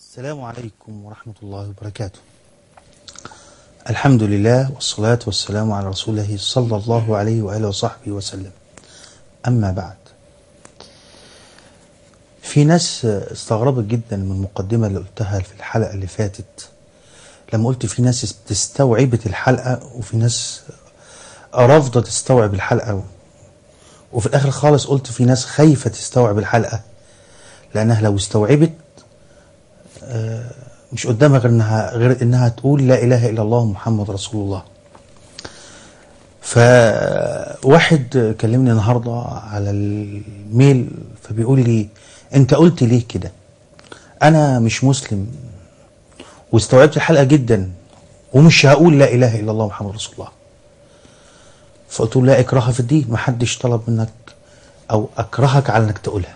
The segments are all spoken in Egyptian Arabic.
السلام عليكم ورحمة الله وبركاته الحمد لله والصلاة والسلام على رسول الله صلى الله عليه وآله وصحبه وسلم أما بعد في ناس استغربت جدا من المقدمة اللي قلتها في الحلقة اللي فاتت لما قلت في ناس استوعبت الحلقة وفي ناس رافضة تستوعب الحلقة وفي الآخر خالص قلت في ناس خايفة تستوعب الحلقة لأنها لو استوعبت مش قدامها غير انها غير انها تقول لا اله الا الله محمد رسول الله. فواحد كلمني النهارده على الميل فبيقول لي انت قلت ليه كده؟ انا مش مسلم واستوعبت الحلقه جدا ومش هقول لا اله الا الله محمد رسول الله. فقلت له لا اكراه في الدين ما حدش طلب منك او اكرهك على انك تقولها.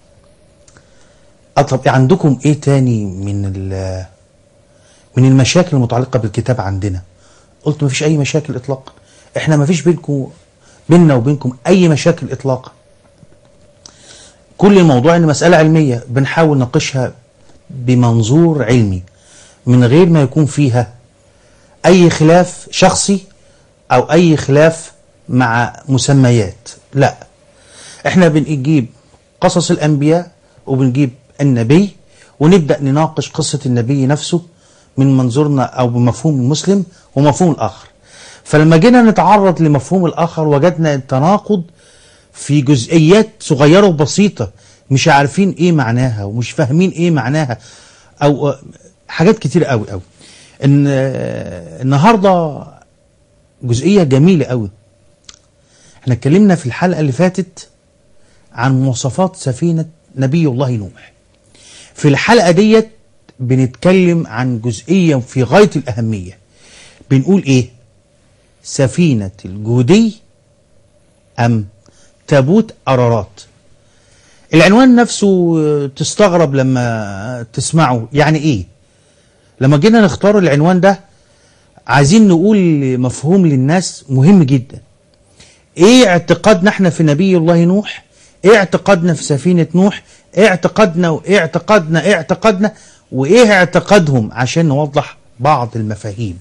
طب عندكم ايه تاني من من المشاكل المتعلقه بالكتاب عندنا قلت مفيش اي مشاكل اطلاقا احنا مفيش بينكم بيننا وبينكم اي مشاكل اطلاقا كل الموضوع ان مساله علميه بنحاول نناقشها بمنظور علمي من غير ما يكون فيها اي خلاف شخصي او اي خلاف مع مسميات لا احنا بنجيب قصص الانبياء وبنجيب النبي ونبدأ نناقش قصة النبي نفسه من منظورنا أو بمفهوم المسلم ومفهوم الآخر فلما جينا نتعرض لمفهوم الآخر وجدنا التناقض في جزئيات صغيرة وبسيطة مش عارفين إيه معناها ومش فاهمين إيه معناها أو حاجات كتير قوي قوي إن النهاردة جزئية جميلة قوي احنا اتكلمنا في الحلقة اللي فاتت عن مواصفات سفينة نبي الله نوح في الحلقة ديت بنتكلم عن جزئية في غاية الأهمية بنقول إيه سفينة الجودي أم تابوت أرارات العنوان نفسه تستغرب لما تسمعه يعني إيه لما جينا نختار العنوان ده عايزين نقول مفهوم للناس مهم جدا ايه اعتقادنا احنا في نبي الله نوح ايه اعتقادنا في سفينة نوح ايه اعتقادنا وايه اعتقادنا ايه اعتقادنا وايه اعتقادهم عشان نوضح بعض المفاهيم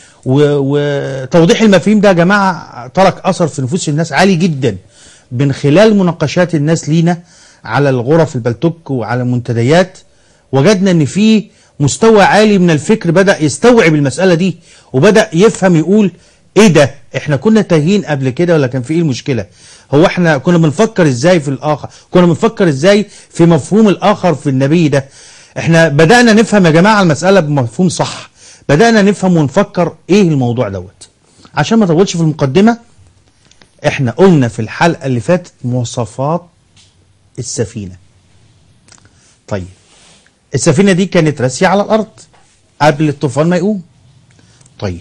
وتوضيح المفاهيم ده يا جماعة ترك اثر في نفوس الناس عالي جدا من خلال مناقشات الناس لينا على الغرف البلتوك وعلى المنتديات وجدنا ان في مستوى عالي من الفكر بدأ يستوعب المسألة دي وبدأ يفهم يقول ايه ده احنا كنا تايهين قبل كده ولا كان في ايه المشكلة هو احنا كنا بنفكر ازاي في الاخر كنا بنفكر ازاي في مفهوم الاخر في النبي ده احنا بدأنا نفهم يا جماعة المسألة بمفهوم صح بدأنا نفهم ونفكر ايه الموضوع دوت عشان ما اطولش في المقدمة احنا قلنا في الحلقة اللي فاتت مواصفات السفينة طيب السفينة دي كانت راسية على الارض قبل الطوفان ما يقوم طيب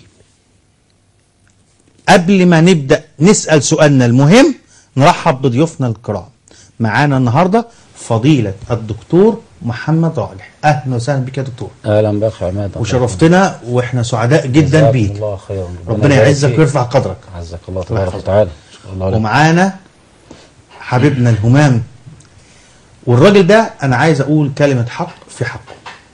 قبل ما نبدأ نسأل سؤالنا المهم نرحب بضيوفنا الكرام معانا النهاردة فضيلة الدكتور محمد راجح أهلا وسهلا بك يا دكتور اهلا بك يا عماد وشرفتنا واحنا سعداء جدا جزاكم بيك الله خيرا ربنا يعزك ويرفع قدرك عزك الله تبارك وتعالى الله عليك. ومعانا حبيبنا الهمام والراجل ده انا عايز اقول كلمة حق في حقه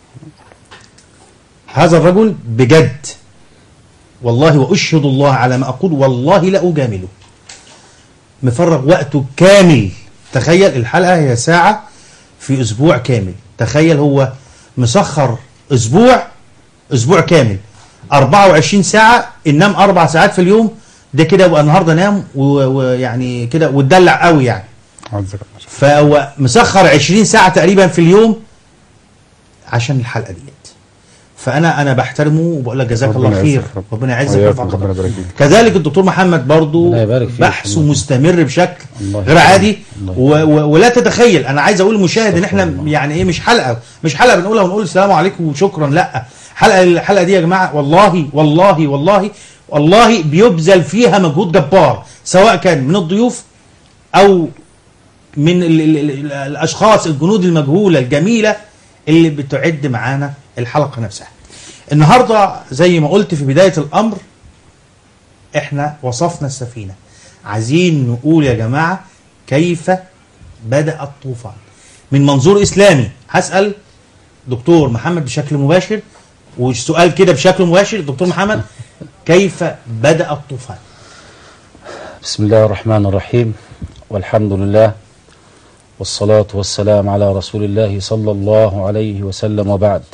هذا الرجل بجد والله واشهد الله على ما اقول والله لا اجامله مفرغ وقته كامل تخيل الحلقة هي ساعة في اسبوع كامل تخيل هو مسخر اسبوع اسبوع كامل 24 ساعة انام اربع ساعات في اليوم ده كده يبقى النهارده نام و- ويعني كده واتدلع قوي يعني عزك فهو مسخر 20 ساعة تقريبا في اليوم عشان الحلقة ديت فأنا أنا بحترمه وبقول لك جزاك ربنا الله خير يعزك رب. ربنا يعزك وإياكم، ويرفع ربنا قدرك. يبارك فيك. كذلك الدكتور محمد برضو الله يبارك فيك. بحثه الله. مستمر بشكل الله غير يبارك. عادي الله و و ولا تتخيل انا عايز اقول للمشاهد ان احنا استغفر الله. يعني ايه مش حلقه مش حلقه بنقولها ونقول السلام عليكم وشكرا لا حلقه الحلقه دي يا جماعه والله والله والله والله بيبذل فيها مجهود جبار سواء كان من الضيوف او من ال ال ال الاشخاص الجنود المجهوله الجميله اللي بتعد معانا الحلقه نفسها. النهارده زي ما قلت في بدايه الامر احنا وصفنا السفينه. عايزين نقول يا جماعه كيف بدا الطوفان. من منظور اسلامي هسال دكتور محمد بشكل مباشر والسؤال كده بشكل مباشر دكتور محمد كيف بدأ الطوفان بسم الله الرحمن الرحيم والحمد لله والصلاة والسلام على رسول الله صلى الله عليه وسلم وبعد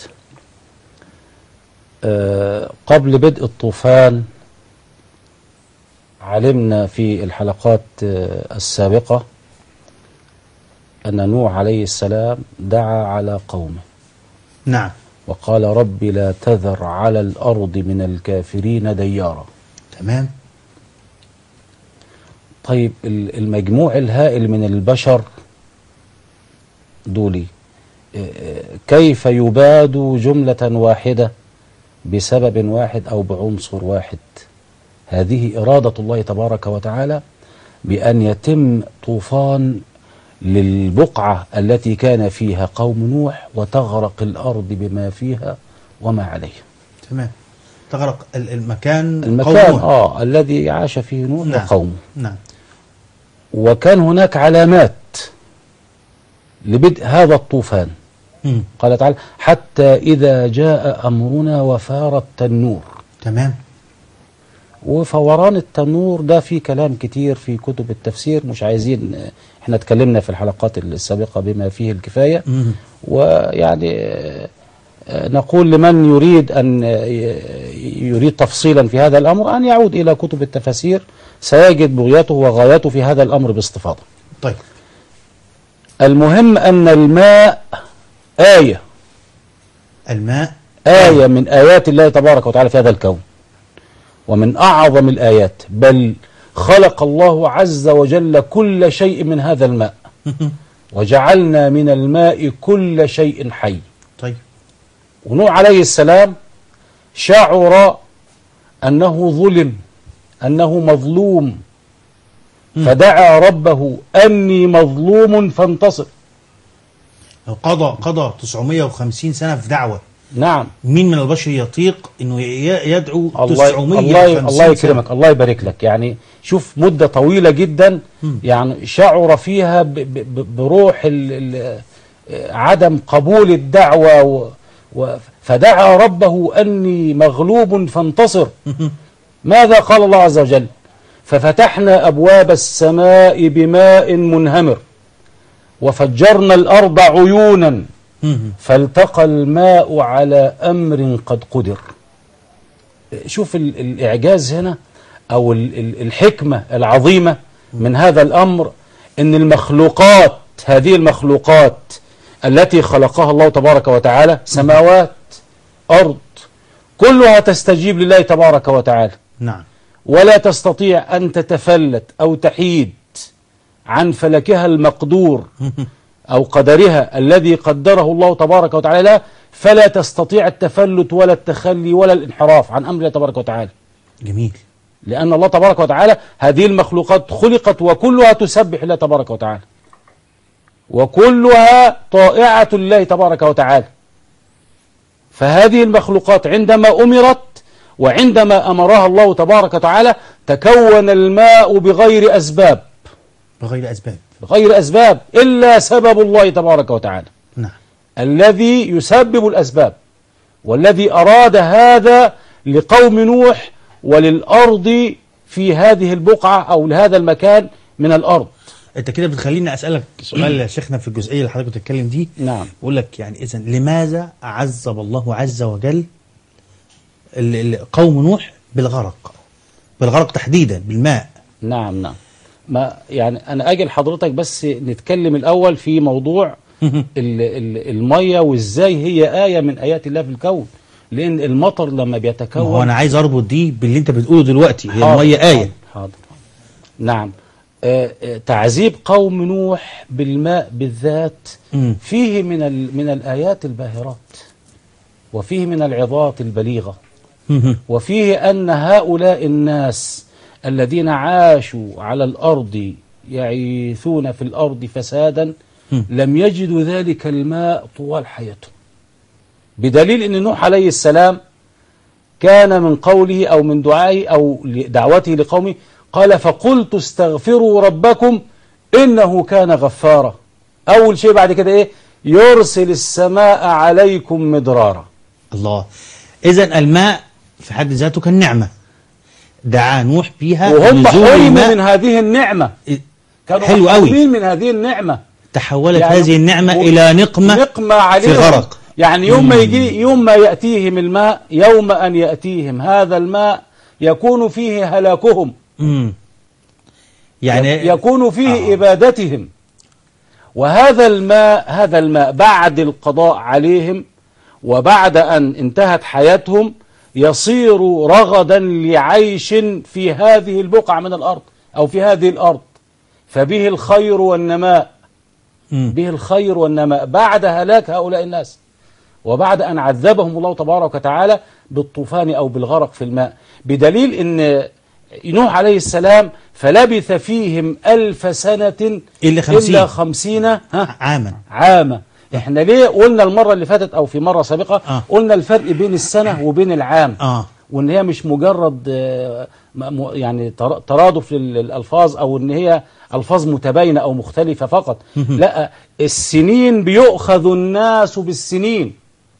آه، قبل بدء الطوفان علمنا في الحلقات آه، السابقة أن نوح عليه السلام دعا على قومه نعم وقال رب لا تذر على الأرض من الكافرين ديارا تمام طيب ال- المجموع الهائل من البشر دولي آه، آه، كيف يباد جملة واحدة بسبب واحد أو بعنصر واحد هذه إرادة الله تبارك وتعالى بأن يتم طوفان للبقعة التي كان فيها قوم نوح وتغرق الأرض بما فيها وما عليها تمام تغرق ال- المكان المكان قومه. آه الذي عاش فيه نوح نعم. وقومه نعم وكان هناك علامات لبدء هذا الطوفان مم. قال تعالى حتى إذا جاء أمرنا وفار التنور تمام وفوران التنور ده في كلام كتير في كتب التفسير مش عايزين احنا اتكلمنا في الحلقات السابقة بما فيه الكفاية مم. ويعني آه، آه، نقول لمن يريد أن آه، يريد تفصيلا في هذا الأمر أن يعود إلى كتب التفاسير سيجد بغيته وغايته في هذا الأمر باستفاضة طيب المهم أن الماء آية الماء آية من آيات الله تبارك وتعالى في هذا الكون ومن أعظم الآيات بل خلق الله عز وجل كل شيء من هذا الماء وجعلنا من الماء كل شيء حي طيب ونوح عليه السلام شعر أنه ظلم أنه مظلوم فدعا ربه أني مظلوم فانتصر قضى قضى 950 سنة في دعوة نعم مين من البشر يطيق انه ي- يدعو الله 950 الله الله سنة؟ يكرمك الله يبارك لك يعني شوف مدة طويلة جدا يعني شعر فيها ب ب ب بروح ال ال عدم قبول الدعوة و و فدعا ربه أني مغلوب فانتصر ماذا قال الله عز وجل ففتحنا أبواب السماء بماء منهمر وفجرنا الأرض عيونا مم. فالتقى الماء على أمر قد قدر شوف ال- الإعجاز هنا أو ال- ال- الحكمة العظيمة من هذا الأمر أن المخلوقات هذه المخلوقات التي خلقها الله تبارك وتعالى سماوات أرض كلها تستجيب لله تبارك وتعالى نعم ولا تستطيع أن تتفلت أو تحيد عن فلكها المقدور أو قدرها الذي قدره الله تبارك وتعالى لها فلا تستطيع التفلت ولا التخلي ولا الانحراف عن أمر الله تبارك وتعالى جميل لأن الله تبارك وتعالى هذه المخلوقات خلقت وكلها تسبح الله تبارك وتعالى وكلها طائعة لله تبارك وتعالى فهذه المخلوقات عندما أمرت وعندما أمرها الله تبارك وتعالى تكون الماء بغير أسباب بغير اسباب بغير أسباب إلا سبب الله تبارك وتعالى نعم الذي يسبب الأسباب والذي أراد هذا لقوم نوح وللأرض في هذه البقعة أو لهذا المكان من الأرض انت كده بتخليني اسالك سؤال يا شيخنا في الجزئيه اللي حضرتك بتتكلم دي نعم بقول لك يعني اذا لماذا عذب الله عز وجل ال- ال- قوم نوح بالغرق بالغرق تحديدا بالماء نعم نعم ما يعني أنا أجل حضرتك بس نتكلم الأول في موضوع ال- ال- المية وإزاي هي آية من آيات الله في الكون لأن المطر لما ما بيتكون هو انا عايز اربط دي باللي انت بتقوله دلوقتي هي حاضر، الميه ايه حاضر, حاضر. نعم آه، آه، تعذيب قوم نوح بالماء بالذات مم. فيه من ال- من الآيات الباهرات وفيه من العظات البليغة وفيه أن هؤلاء الناس الذين عاشوا على الأرض يعيثون في الأرض فسادا مم. لم يجدوا ذلك الماء طوال حياتهم بدليل أن نوح عليه السلام كان من قوله أو من دعائه أو دعوته لقومه قال فقلت استغفروا ربكم إنه كان غفارا أول شيء بعد كده إيه يرسل السماء عليكم مدرارا الله إذا الماء في حد ذاته كان نعمة دعا نوح بيها وهم نزول حرموا الماء. من هذه النعمة كانوا حلو قوي. محرومين من هذه النعمة تحولت يعني هذه النعمة و- إلى نقمة نقمة عليهم في غرق يعني يوم ما مم. يجي يوم ما يأتيهم الماء يوم أن يأتيهم هذا الماء يكون فيه هلاكهم مم. يعني يكون فيه آه. إبادتهم وهذا الماء هذا الماء بعد القضاء عليهم وبعد أن انتهت حياتهم يصير رغدا لعيش في هذه البقعة من الأرض أو في هذه الأرض فبه الخير والنماء مم. به الخير والنماء بعد هلاك هؤلاء الناس وبعد أن عذبهم الله تبارك وتعالى بالطوفان أو بالغرق في الماء بدليل أن نوح عليه السلام فلبث فيهم ألف سنة إلا خمسين. إلا خمسين ها عاما عاما احنا ليه قلنا المرة اللي فاتت أو في مرة سابقة آه. قلنا الفرق بين السنة وبين العام آه وان هي مش مجرد آه، م- م- يعني تر- ترادف للالفاظ او ان هي الفاظ متباينه او مختلفه فقط لا السنين بيؤخذ الناس بالسنين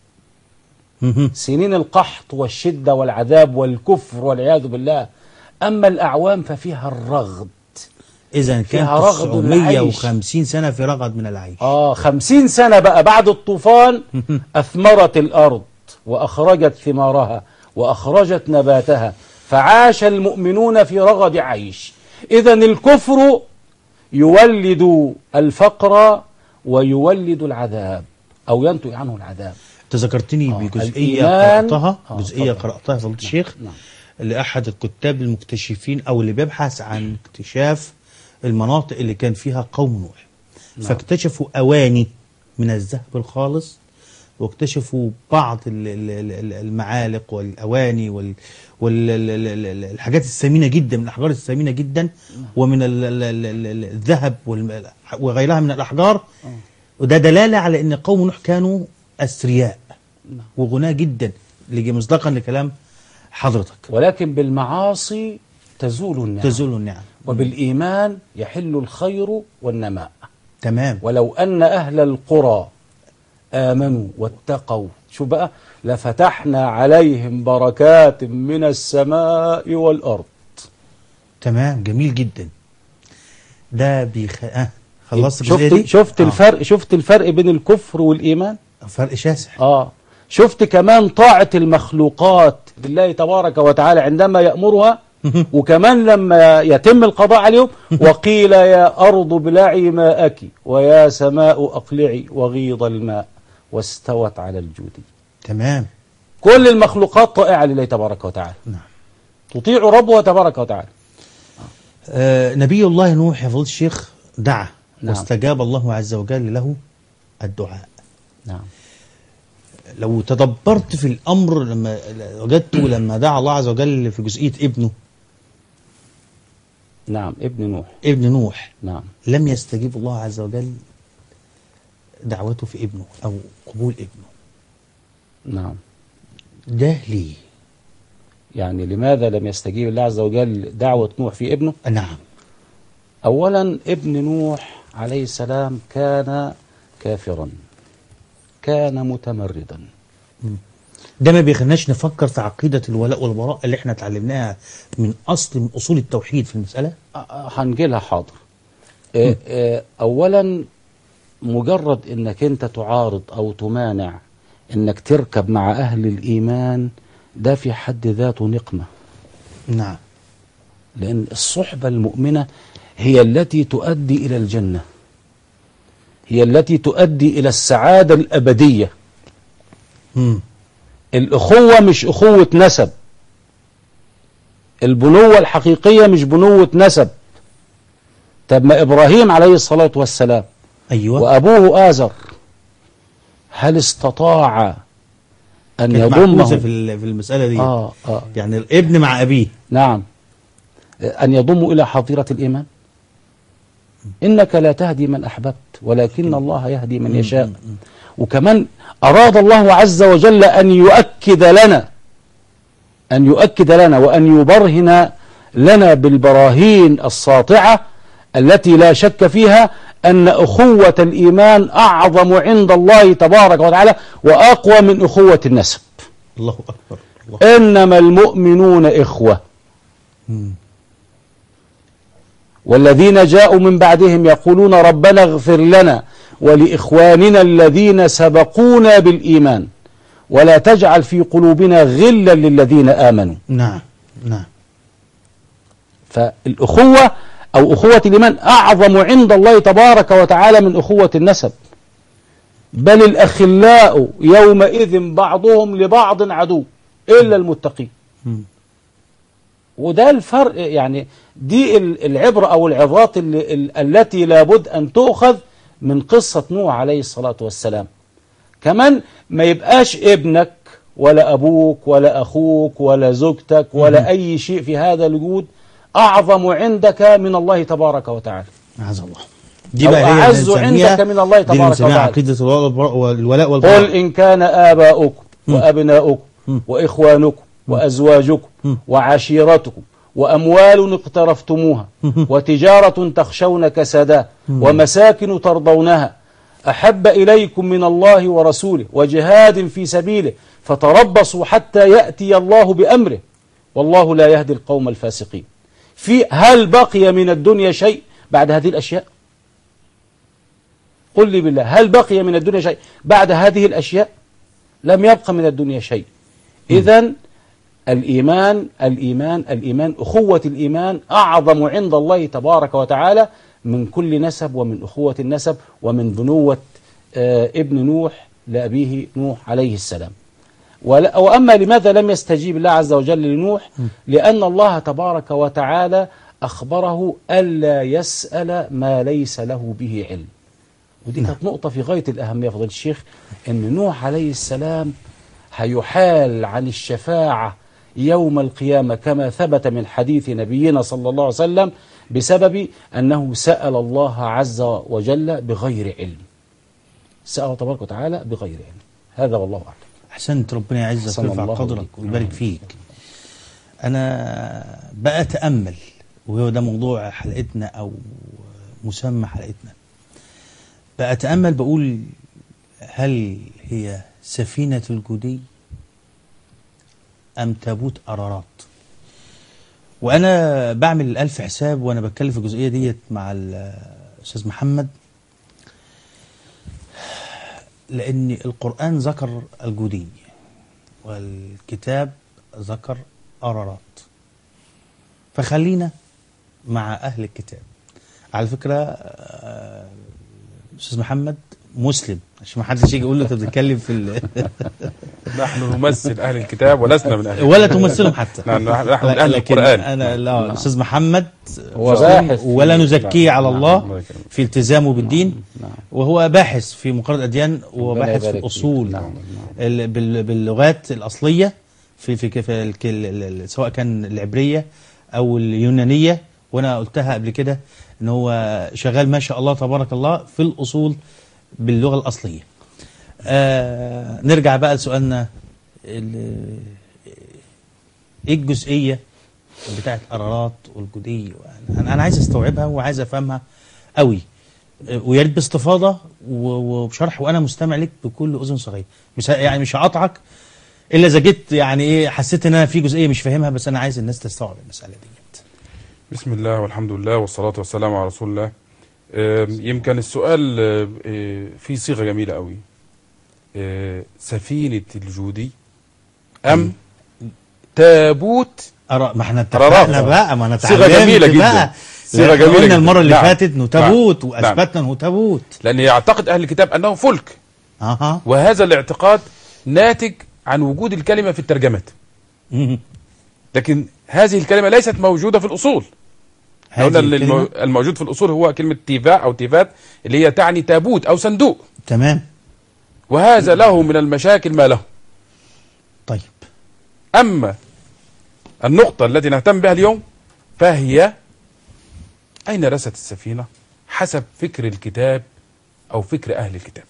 مهم. سنين القحط والشده والعذاب والكفر والعياذ بالله اما الاعوام ففيها الرغد إذا كان فيها رغد العيش. 950 سنة في رغد من العيش اه خمسين سنة بقى بعد الطوفان أثمرت الأرض وأخرجت ثمارها وأخرجت نباتها فعاش المؤمنون في رغد عيش إذا الكفر يولد الفقر ويولد العذاب أو ينتج عنه العذاب تذكرتني آه، بجزئية الإيمان- قرأتها آه، جزئية اتفضل. قرأتها فضيلة الشيخ نعم. لأحد الكتاب المكتشفين أو اللي بيبحث عن اكتشاف المناطق اللي كان فيها قوم نوح فاكتشفوا أواني من الذهب الخالص واكتشفوا بعض ال- ال- ال- المعالق والأواني وال والحاجات الثمينة جدا من الأحجار الثمينة جدا ومن ال- ال- ال- ال- ال- الذهب والم- وغيرها من الأحجار وده دلالة على أن قوم نوح كانوا أثرياء وغناة جدا اللي مصداقا لكلام حضرتك ولكن بالمعاصي تزول النعم تزول النعم وبالإيمان يحل الخير والنماء تمام ولو أن أهل القرى آمنوا واتقوا شو بقى لفتحنا عليهم بركات من السماء والأرض تمام جميل جدا ده بيخ... آه. خلصت الجزئية شفت دي؟ شفت آه. الفرق شفت الفرق بين الكفر والإيمان فرق شاسع آه شفت كمان طاعة المخلوقات لله تبارك وتعالى عندما يأمرها وكمان لما يتم القضاء عليهم وقيل يا أرض ابلعي ماءك ويا سماء أقلعي وغيض الماء واستوت على الجود تمام كل المخلوقات طائعة لله تبارك وتعالى نعم تطيع ربها تبارك وتعالى آه نبي الله نوح يا فضيلة الشيخ دعا نعم. واستجاب الله عز وجل له الدعاء نعم لو تدبرت في الأمر لما وجدته لما دعا الله عز وجل في جزئية ابنه نعم ابن نوح ابن نوح نعم لم يستجيب الله عز وجل دعوته في ابنه أو قبول ابنه نعم ده ليه؟ يعني لماذا لم يستجيب الله عز وجل دعوة نوح في ابنه نعم أولا ابن نوح عليه السلام كان كافرا كان متمردا ده ما بيخليناش نفكر في عقيدة الولاء والبراء اللي احنا اتعلمناها من أصل من أصول التوحيد في المسألة أ- أ- هنجيلها حاضر آه، آه، أولا مجرد أنك أنت تعارض أو تمانع أنك تركب مع أهل الإيمان ده في حد ذاته نقمة نعم لأن الصحبة المؤمنة هي التي تؤدي إلى الجنة هي التي تؤدي إلى السعادة الأبدية مم. الأخوة مش أخوة نسب البنوة الحقيقية مش بنوة نسب طب ما إبراهيم عليه الصلاة والسلام أيوة وأبوه آزر هل استطاع أن كانت معكوسة يضمه في ال- في المسألة دي آه آه يعني الابن مع أبيه نعم أن يضم إلى حظيرة الإيمان إنك لا تهدي من أحببت ولكن الله يهدي من يشاء وكمان أراد الله عز وجل أن يؤكد لنا أن يؤكد لنا وأن يبرهن لنا بالبراهين الساطعة التي لا شك فيها أن أخوة الإيمان أعظم عند الله تبارك وتعالى وأقوى من أخوة النسب الله اكبر الله إنما المؤمنون إخوة مم. والذين جاءوا من بعدهم يقولون ربنا اغفر لنا ولإخواننا الذين سبقونا بالإيمان ولا تجعل في قلوبنا غلا للذين آمنوا نعم نعم فالأخوة أو أخوة الإيمان أعظم عند الله تبارك وتعالى من أخوة النسب بل الأخلاء يومئذ بعضهم لبعض عدو إلا المتقين مم. وده الفرق يعني دي ال- العبرة أو العظات اللي ال- التي لابد أن تؤخذ من قصة نوح عليه الصلاة والسلام كمان ما يبقاش ابنك ولا أبوك ولا أخوك ولا زوجتك ولا أي شيء في هذا الوجود أعظم عندك من الله تبارك وتعالى أعز الله دي أو بقى هي اللي أعز بنسميها- عندك من الله دي اللي تبارك بنسميها وتعالى. عقيدة الولاء والبراء- والولاء قل والبراء إن كان آباؤكم مم. وأبناؤكم مم. وإخوانكم وأزواجكم مم. وعشيرتكم وأموال اقترفتموها مم. وتجارة تخشون كسادها ومساكن ترضونها أحب إليكم من الله ورسوله وجهاد في سبيله فتربصوا حتى يأتي الله بأمره والله لا يهدي القوم الفاسقين في هل بقي من الدنيا شيء بعد هذه الأشياء قل لي بالله هل بقي من الدنيا شيء بعد هذه الأشياء لم يبق من الدنيا شيء إذا الإيمان الإيمان الإيمان أخوة الإيمان أعظم عند الله تبارك وتعالى من كل نسب ومن أخوة النسب ومن بنوة آه، ابن نوح لأبيه نوح عليه السلام ولا- وأما لماذا لم يستجيب الله عز وجل لنوح لأن الله تبارك وتعالى أخبره ألا يسأل ما ليس له به علم ودي كانت نقطة في غاية الأهمية فضيلة الشيخ أن نوح عليه السلام هيحال عن الشفاعة يوم القيامة كما ثبت من حديث نبينا صلى الله عليه وسلم بسبب أنه سأل الله عز وجل بغير علم سأل تبارك وتعالى بغير علم هذا والله أعلم أحسنت ربنا يعزك أحسن ويرفع الله قدرك إليك. ويبارك فيك أنا بقى أتأمل وهو ده موضوع حلقتنا أو مسمى حلقتنا بقى أتأمل بقول هل هي سفينة الجودي أم تابوت أرارات وأنا بعمل الألف حساب وأنا بتكلم في الجزئية ديت مع الأستاذ محمد لأن القرآن ذكر الجودي والكتاب ذكر أرارات فخلينا مع أهل الكتاب على فكرة آه، أستاذ محمد مسلم عشان ما حدش يجي يقول له أنت بتتكلم في ال... نحن نمثل أهل الكتاب ولسنا من أهل ولا تمثلهم حتى نحن نحن من أهل لكن القرآن أنا لا الأستاذ محمد هو مسلم باحث في- ولا نزكيه على نعم، الله الله يكرمك. في التزامه بالدين نعم. وهو باحث في مقارنة أديان وباحث يبارك في فيك. الأصول نعم، نعم. ال- بال- باللغات الأصلية في في كيف الك- ال- ال- سواء كان العبرية أو اليونانية وأنا قلتها قبل كده إن هو شغال ما شاء الله تبارك الله في الأصول باللغة الأصلية. آه نرجع بقى لسؤالنا ال- إيه الجزئية بتاعت قرارات والجدي أنا أنا عايز أستوعبها وعايز أفهمها قوي ويا ريت باستفاضه و- وبشرح وانا مستمع لك بكل اذن صغيره مش ه- يعني مش هقاطعك الا اذا جيت يعني ايه حسيت ان انا في جزئيه مش فاهمها بس انا عايز الناس تستوعب المساله ديت بسم الله والحمد لله والصلاة والسلام على رسول الله آم، يمكن السؤال آه، آه، فيه صيغة جميلة قوي آه، سفينة الجودي أم تابوت أرى ما احنا قرارات. اتفقنا بقى ما انا صيغة اتعلمت جميلة جدا. بقى صيغة إحنا جميلة قلنا جدا. المره اللي نعم. فاتت انه تابوت نعم. واثبتنا انه تابوت لأن يعتقد أهل الكتاب أنه فلك اها وهذا الاعتقاد ناتج عن وجود الكلمة في الترجمات مم. لكن هذه الكلمة ليست موجودة في الأصول هذه قلنا إن الكلمة المو- الموجود في الأصول هو كلمة تيفاء أو تيفات اللي هي تعني تابوت أو صندوق تمام وهذا له من المشاكل ما له طيب أما النقطة التي نهتم بها اليوم فهي أين رست السفينة حسب فكر الكتاب أو فكر أهل الكتاب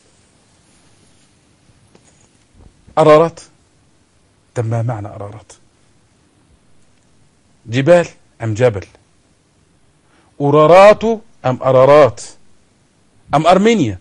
أرارات طب ما معنى أرارات جبال أم جبل أرارات أم أرارات أم أرمينيا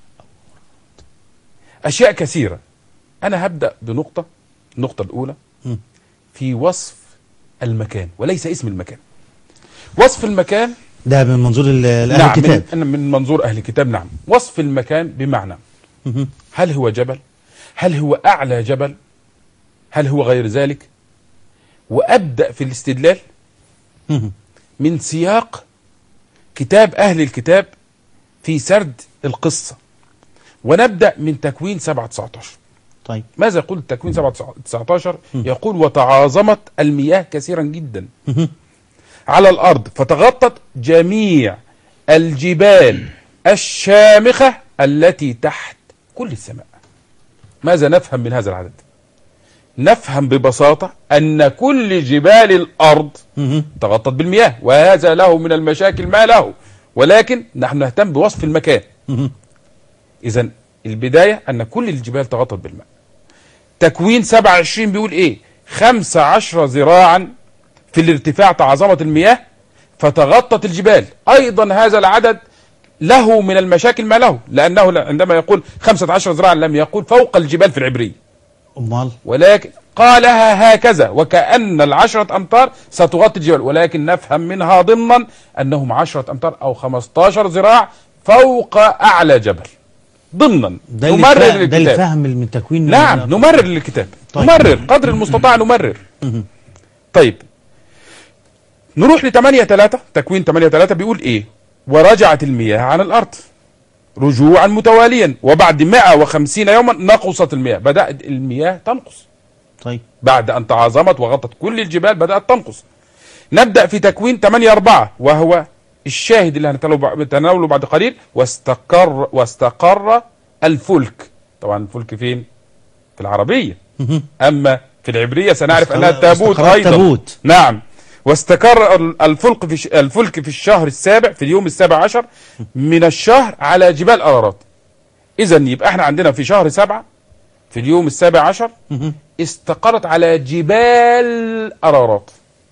أشياء كثيرة أنا هبدأ بنقطة النقطة الأولى مم. في وصف المكان وليس اسم المكان وصف المكان ده من منظور ال- اهل نعم الكتاب من, من منظور أهل الكتاب نعم وصف المكان بمعنى مهم. هل هو جبل هل هو أعلى جبل هل هو غير ذلك وأبدأ في الاستدلال مهم. من سياق كتاب أهل الكتاب في سرد القصة ونبدأ من تكوين 7 19 طيب ماذا يقول تكوين 7 19 يقول وتعاظمت المياه كثيرا جدا مهم. على الأرض فتغطت جميع الجبال الشامخة التي تحت كل السماء ماذا نفهم من هذا العدد نفهم ببساطة أن كل جبال الأرض مهم. تغطت بالمياه وهذا له من المشاكل ما له ولكن نحن نهتم بوصف المكان مهم. إذا البداية أن كل الجبال تغطت بالماء تكوين 27 بيقول إيه 15 ذراعا في الارتفاع تعظمت المياه فتغطت الجبال أيضا هذا العدد له من المشاكل ما له لأنه عندما يقول 15 ذراعا لم يقول فوق الجبال في العبرية امال ولكن قالها هكذا وكأن العشرة أمتار ستغطي الجبال ولكن نفهم منها ضمنا أنهم عشرة أمتار أو 15 ذراع فوق أعلى جبل ضمنا ده اللي نمرر فا- ده اللي للكتاب فهم من تكوين نعم نمرر للكتاب طيب. نمرر قدر المستطاع نمرر مهم. طيب نروح ل 8 3 تكوين 8 3 بيقول ايه ورجعت المياه عن الارض رجوعا متواليا وبعد 150 يوما نقصت المياه بدأت المياه تنقص طيب بعد أن تعاظمت وغطت كل الجبال بدأت تنقص نبدأ في تكوين 8 4 وهو الشاهد اللي هنتناوله بعد قليل واستقر واستقر الفلك طبعا الفلك فين في العربية مهم. أما في العبرية سنعرف واستقر- أنها التابوت واستقر أيضا التابوت. نعم واستقر ال- الفلك في ش- الفلك في الشهر السابع في اليوم السابع عشر من الشهر على جبال أرارات إذا يبقى احنا عندنا في شهر سبعة في اليوم السابع عشر مهم. استقرت على جبال أرارات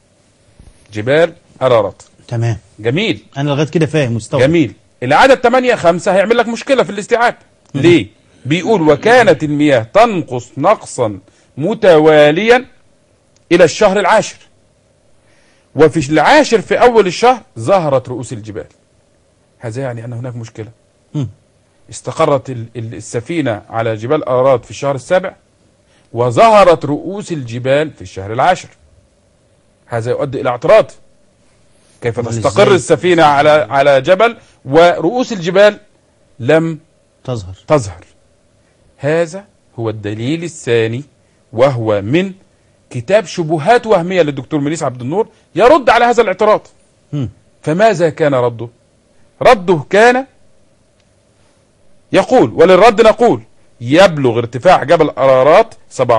جبال أرارات تمام جميل انا لغايه كده فاهم مستوى جميل العدد 8 5 هيعمل لك مشكلة في الاستيعاب ليه بيقول وكانت المياه تنقص نقصا متواليا إلى الشهر العاشر وفي العاشر في أول الشهر ظهرت رؤوس الجبال هذا يعني أن هناك مشكلة مم. استقرت ال- ال- السفينة على جبال أرارات في الشهر السابع وظهرت رؤوس الجبال في الشهر العاشر هذا يؤدي إلى اعتراض كيف أمال تستقر إزاي؟ السفينة على على جبل ورؤوس الجبال لم تظهر تظهر هذا هو الدليل الثاني وهو من كتاب شبهات وهمية للدكتور منيس عبد النور يرد على هذا الاعتراض مم. فماذا فماذا كان رده رده كان يقول وللرد نقول يبلغ ارتفاع جبل أرارات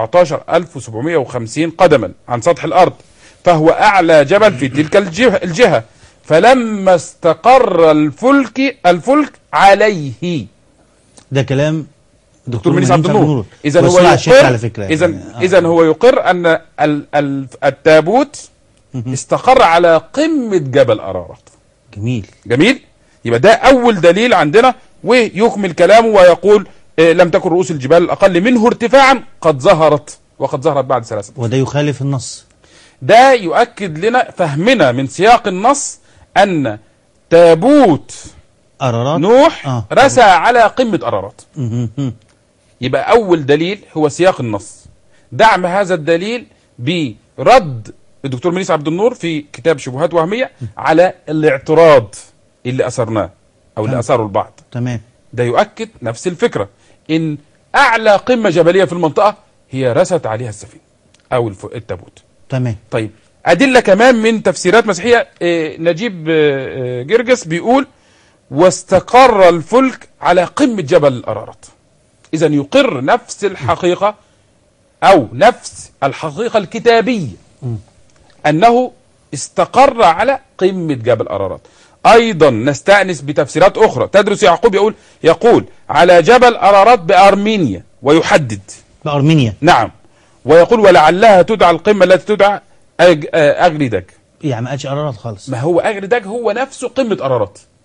17750 قدما عن سطح الأرض فهو أعلى جبل في تلك الجهة, الجهة فلما استقر الفلك الفلك عليه ده كلام دكتور منيس عبد النور اذا هو وصل على الشيخ يقر على فكره اذا يعني. آه. اذا هو يقر ان ال- ال- التابوت استقر على قمه جبل ارارات جميل جميل يبقى ده اول دليل عندنا ويكمل كلامه ويقول إيه لم تكن رؤوس الجبال الاقل منه ارتفاعا قد ظهرت وقد ظهرت بعد ثلاثه وده يخالف النص ده يؤكد لنا فهمنا من سياق النص ان تابوت قرارات نوح آه. رسى على قمه ارارات مهم. مم. يبقى أول دليل هو سياق النص دعم هذا الدليل برد الدكتور منيس عبد النور في كتاب شبهات وهمية على الاعتراض اللي أثرناه أو اللي تمام. أثاره البعض تمام ده يؤكد نفس الفكرة إن أعلى قمة جبلية في المنطقة هي رست عليها السفينة أو الف- التابوت تمام طيب أدلة كمان من تفسيرات مسيحية آه، نجيب آه، آه، جرجس بيقول واستقر الفلك على قمة جبل الأرارات إذا يقر نفس الحقيقة أو نفس الحقيقة الكتابية أنه استقر على قمة جبل أرارات أيضا نستأنس بتفسيرات أخرى تدرس يعقوب يقول يقول على جبل أرارات بأرمينيا ويحدد بأرمينيا نعم ويقول ولعلها تدعى القمة التي تدعى أج... آه، أغريدك يعني ما قالش قرارات خالص ما هو أغريدك هو نفسه قمة أرارات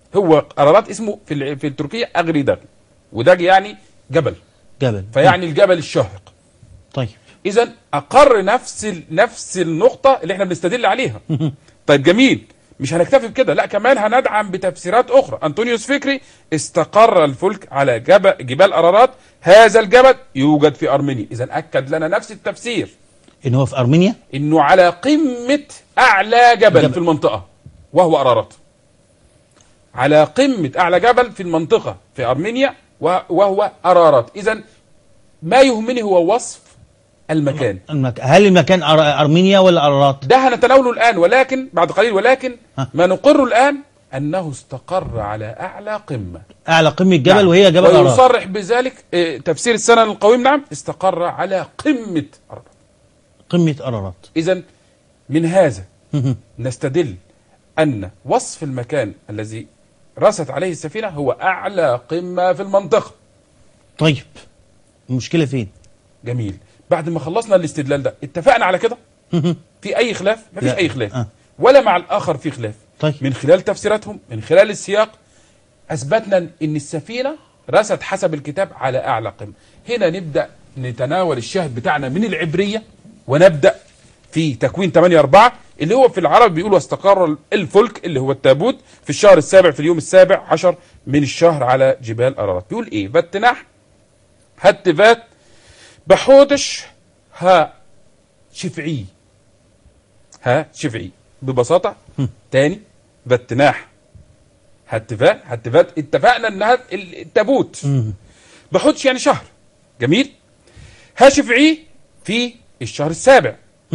هو ارارات اسمه في ال- في التركيه اغريدغ وداج يعني جبل جبل فيعني الجبل الشاهق طيب اذا اقر نفس ال... نفس النقطه اللي احنا بنستدل عليها طيب جميل مش هنكتفي بكده لا كمان هندعم بتفسيرات اخرى انطونيوس فكري استقر الفلك على جبل جبال ارارات هذا الجبل يوجد في ارمينيا اذا اكد لنا نفس التفسير ان هو في ارمينيا انه على قمه اعلى جبل, جبل. في المنطقه وهو ارارات على قمه اعلى جبل في المنطقه في ارمينيا وه- وهو ارارات اذا ما يهمني هو وصف المكان المك... هل المكان أر... ارمينيا ولا ارارات ده هنتناوله الآن ولكن بعد قليل ولكن ها. ما نقر الآن أنه استقر على أعلى قمة اعلى قمه جبل نعم. وهي جبل ارارات ويصرح بذلك آه، تفسير السنن القويم نعم استقر على قمة أرض قمه ارارات إذا من هذا نستدل أن وصف المكان الذي رست عليه السفينة هو أعلى قمة في المنطقة طيب المشكله فين جميل بعد ما خلصنا الاستدلال ده اتفقنا على كده في أي خلاف مفيش لا. أي خلاف آه. ولا مع الآخر في خلاف طيب. من خلال تفسيراتهم من خلال السياق أثبتنا أن السفينة رست حسب الكتاب على أعلى قمة هنا نبدأ نتناول الشاهد بتاعنا من العبرية ونبدأ في تكوين 8 4 اللي هو في العرب بيقول واستقر الفلك اللي هو التابوت في الشهر السابع في اليوم السابع عشر من الشهر على جبال أرارات بيقول إيه بتناح هتفات بحودش ها شفعي ها شفعي ببساطة تاني بتناح هتفاء هتفات اتفقنا انها ال- التابوت بحودش يعني شهر جميل ها شفعي في الشهر السابع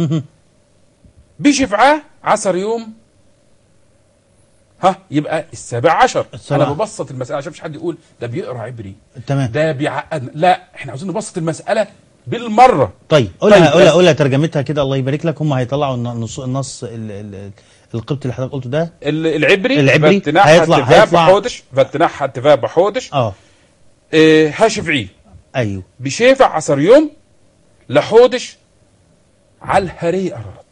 بشفعاه عشر يوم ها يبقى السابع عشر السابع. انا ببسط المسألة عشان مش حد يقول ده بيقرا عبري تمام ده بيعقدنا لا احنا عاوزين نبسط المسألة بالمرة طيب قولها طيب، قولها بس- قولها ترجمتها كده الله يبارك لك هم هيطلعوا النص النص ال- ال- القبط اللي حضرتك قلته ده ال- العبري العبري فتناح هيطلع- هتفاء هيطلع- بحودش فتناح هتفاء بحودش اه اه هاشفعي ايوه بشيفع عصر يوم لحودش على الهري أرارات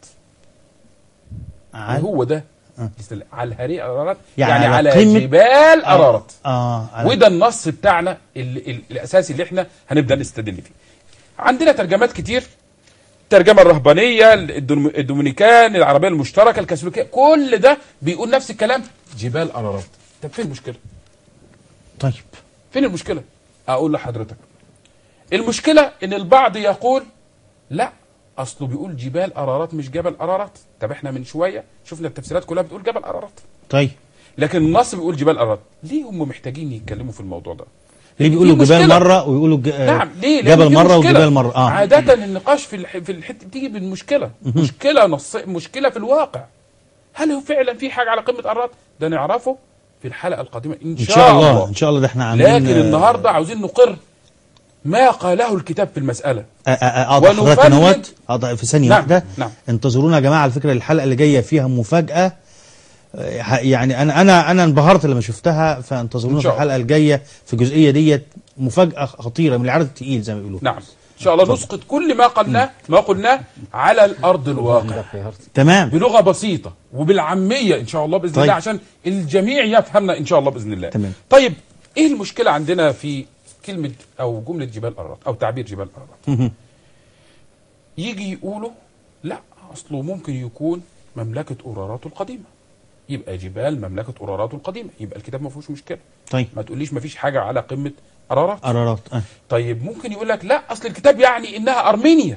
عال- هو ده يستل- على الهري أرارات يعني يعني, على على, قمة- جبال أرارات اه على- وده النص بتاعنا ال ال الاساسي اللي احنا هنبدا نستدل فيه عندنا ترجمات كتير الترجمه الرهبانيه الدوم- الدومينيكان العربيه المشتركه الكاثوليكيه كل ده بيقول نفس الكلام جبال ارارات طب فين المشكله طيب فين المشكله اقول لحضرتك المشكله ان البعض يقول لا اصله بيقول جبال ارارات مش جبل ارارات طب احنا من شويه شفنا التفسيرات كلها بتقول جبل ارارات طيب لكن النص بيقول جبال ارارات ليه هم محتاجين يتكلموا في الموضوع ده ليه دي بيقولوا جبال مشكلة. مره ويقولوا ج... آه، نعم ليه لأن جبل في مره مشكلة. وجبال مره اه عادة النقاش في الح... في الحته بتيجي بالمشكله مشكله نص مشكله في الواقع هل هو فعلا في حاجه على قمه ارات ده نعرفه في الحلقه القادمه ان, ان شاء الله ان شاء الله ده احنا عاملين لكن آه، النهارده عاوزين نقر ما قاله الكتاب في المساله آه، آه، آه، اقطع ونفند- حضرتك نوت اقطع في ثانيه نعم، واحده نعم. انتظرونا يا جماعه على فكره الحلقه اللي جايه فيها مفاجاه آه، ح- يعني انا انا انا انبهرت لما شفتها فانتظرونا إن في شاء الله. الحلقه الجايه في الجزئيه ديت مفاجاه خطيره من العدد الثقيل زي ما بيقولوا نعم ان شاء الله نسقط كل ما قلناه ما قلناه على الارض الواقع تمام بلغه بسيطه وبالعاميه ان شاء الله باذن طيب. الله عشان الجميع يفهمنا ان شاء الله باذن الله تمام. طيب ايه المشكله عندنا في كلمه او جمله جبال ارارات او تعبير جبال ارارات يجي يقولوا لا اصله ممكن يكون مملكه اورارات القديمه يبقى جبال مملكه اورارات القديمه يبقى الكتاب ما فيهوش مشكله طيب ما تقوليش ما فيش حاجه على قمه ارارات قرارات آه. طيب ممكن يقول لك لا اصل الكتاب يعني انها ارمينيا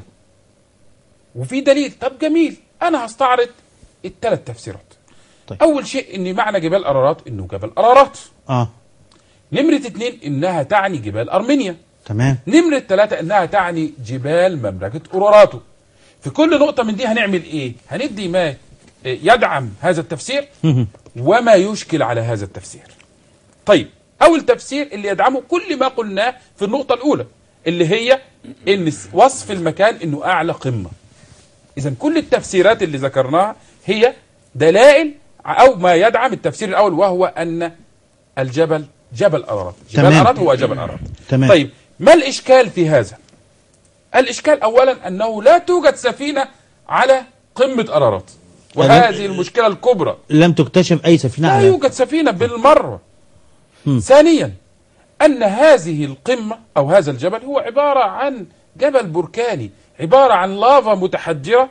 وفي دليل طب جميل انا هستعرض الثلاث تفسيرات طيب. اول شيء ان معنى جبال ارارات انه جبل ارارات اه نمرة اتنين انها تعني جبال ارمينيا تمام نمرة ثلاثة انها تعني جبال مملكة اوراراتو في كل نقطة من دي هنعمل ايه هندي ما يدعم هذا التفسير وما يشكل على هذا التفسير طيب اول تفسير اللي يدعمه كل ما قلناه في النقطة الاولى اللي هي ان وصف المكان انه اعلى قمة اذا كل التفسيرات اللي ذكرناها هي دلائل او ما يدعم التفسير الاول وهو ان الجبل جبل ارارات جبل تمام. ارارات هو جبل ارارات تمام. طيب ما الاشكال في هذا الاشكال اولا انه لا توجد سفينه على قمه ارارات وهذه المشكله الكبرى لم تكتشف اي سفينه لا على يوجد سفينه بالمره مم. ثانيا ان هذه القمه او هذا الجبل هو عباره عن جبل بركاني عباره عن لافا متحجره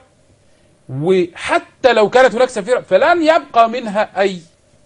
وحتى لو كانت هناك سفينه فلن يبقى منها اي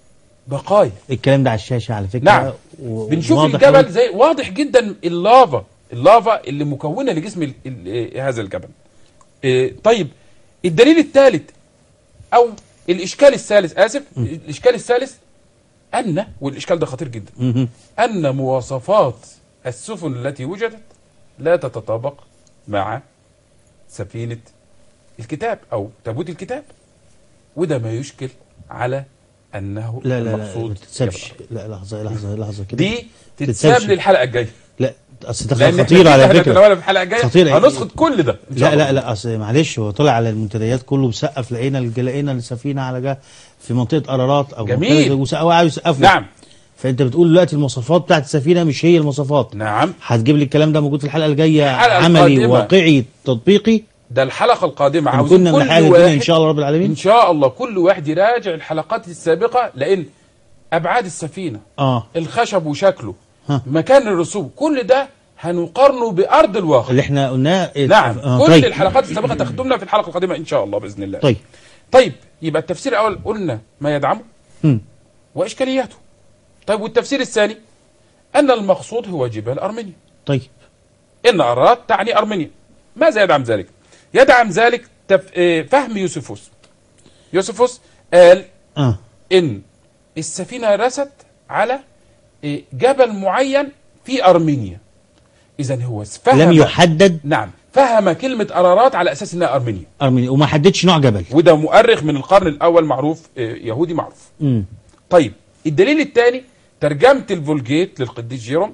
بقايا الكلام ده على الشاشه على فكره نعم. و- بنشوف واضح الجبل أوي. زي واضح جدا اللافا اللافا اللي مكونه لجسم ال- ال- هذا الجبل إيه، طيب الدليل الثالث او الاشكال الثالث اسف الاشكال الثالث ان والاشكال ده خطير جدا مهم. ان مواصفات السفن التي وجدت لا تتطابق مع سفينه الكتاب او تابوت الكتاب وده ما يشكل على انه لا لا لا المقصود ما تتسابش جبل لا لحظه لحظه لحظه كده دي تتسابش. تتساب للحلقه الجايه لا اصل ده لان خطير إحنا على كده فكره هنتناولها في الحلقه الجايه خطير. هنسقط كل ده إن شاء لا الله. لا لا اصل معلش هو طلع على المنتديات كله مسقف لقينا لقينا السفينه على جا في منطقه قرارات او جميل. منطقة- وسقفوا عايز يسقفوا نعم فانت بتقول دلوقتي المواصفات بتاعت السفينه مش هي المواصفات نعم هتجيب لي الكلام ده موجود في الحلقه الجايه الحلقة عملي القادمة. واقعي تطبيقي ده الحلقه القادمه إن عاوزين كنا من كل حاجه الدنيا ان واحد شاء الله رب العالمين ان شاء الله كل واحد يراجع الحلقات السابقه لان ابعاد السفينه اه الخشب وشكله ها. مكان الرسوب كل ده هنقارنه بارض الواقع اللي احنا قلناه نعم آه كل طيب. الحلقات السابقه تخدمنا في الحلقه القادمه ان شاء الله باذن الله طيب طيب يبقى التفسير الاول قلنا ما يدعمه هم. واشكالياته طيب والتفسير الثاني ان المقصود هو جبال ارمينيا طيب ان اراد تعني ارمينيا ماذا يدعم ذلك يدعم ذلك تف... آه، فهم يوسفوس يوسفوس قال اه ان السفينه رست على آه، جبل معين في ارمينيا اذا هو فهم لم يحدد نعم فهم كلمه ارارات على اساس انها ارمينيا ارمينيا وما حددش نوع جبل وده مؤرخ من القرن الاول معروف آه، يهودي معروف امم طيب الدليل الثاني ترجمه الفولجيت للقديس جيروم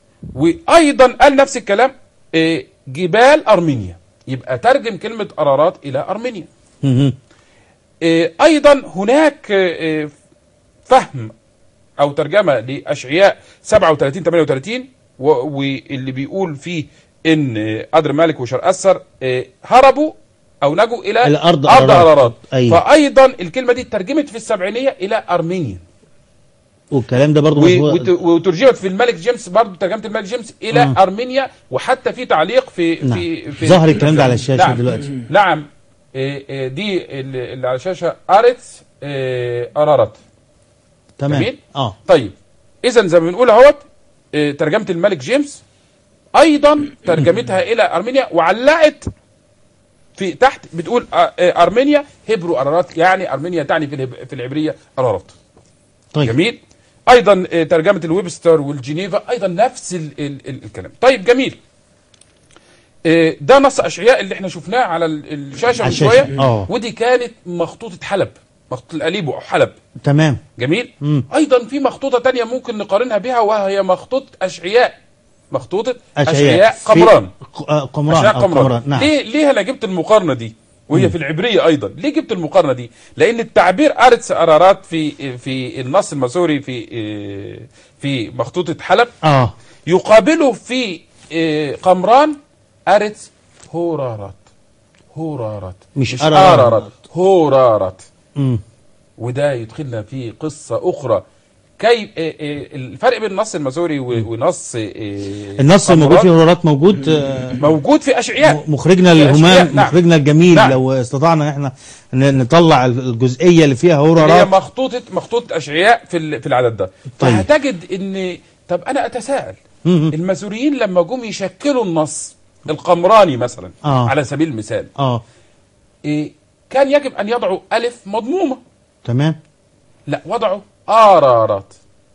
وايضا قال نفس الكلام آه، جبال ارمينيا يبقى ترجم كلمه ارارات الى ارمينيا مهم. آه، ايضا هناك آه، آه، فهم او ترجمه لاشعياء 37 38 و- واللي بيقول فيه ان آه، قدر مالك وشرقسر آه، هربوا او نجوا الى إلى أرض ارض أرارات. ارارات أيوة. فايضا الكلمه دي ترجمت في السبعينيه الى ارمينيا والكلام ده برضه و- مظبوط. وت- وترجمت في الملك جيمس برضه ترجمه الملك جيمس الى مم. ارمينيا وحتى في تعليق في نعم. في, في ظهر الكلام ده على الشاشة نعم. دلوقتي. نعم إيه إيه دي اللي اللي على الشاشه ارتس إيه ارارت تمام جميل؟ اه طيب اذا زي ما بنقول اهوت إيه ترجمه الملك جيمس ايضا ترجمتها الى ارمينيا وعلقت في تحت بتقول آه، آه، ارمينيا هبرو ارارات يعني ارمينيا تعني في الهب- في العبريه ارارات طيب جميل ايضا آه، ترجمه الويبستر والجنيفا ايضا نفس ال ال ال الكلام طيب جميل آه، ده نص اشعياء اللي احنا شفناه على ال- الشاشه على من الشاشة، شويه آه. ودي كانت مخطوطه حلب مخطوطه الاليبو او حلب تمام جميل مم. ايضا في مخطوطه تانية ممكن نقارنها بها وهي مخطوطه اشعياء مخطوطه أشعياء اشعياء في- قمران ق- آه، قمران اشعياء أو قمران, قمران نعم ليه ليه انا جبت المقارنه دي وهي في العبريه ايضا ليه جبت المقارنه دي لان التعبير ارتس ارارات في في النص المسوري في في مخطوطه حلب اه يقابله في آه، قمران ارتس هورارات هورارات مش ارارات أرارات. هورارات مم. وده يدخلنا في قصه اخرى كيف آه، آه، الفرق بين النص المسوري و- ونص آه، النص الموجود قمران فيه هرارات موجود آه، موجود في اشعياء م- مخرجنا في الهمام أشياء، نعم. مخرجنا الجميل نعم. لو استطعنا ان احنا ن- نطلع الجزئيه اللي فيها اللي هي هرارات مخطوطه مخطوطه اشعياء في ال- في العدد ده طيب. فهتجد ان طب انا اتساءل مم. المسوريين لما جم يشكلوا النص القمراني مثلا آه. على سبيل المثال اه إيه كان يجب ان يضعوا الف مضمومه تمام لا وضعوا آرارات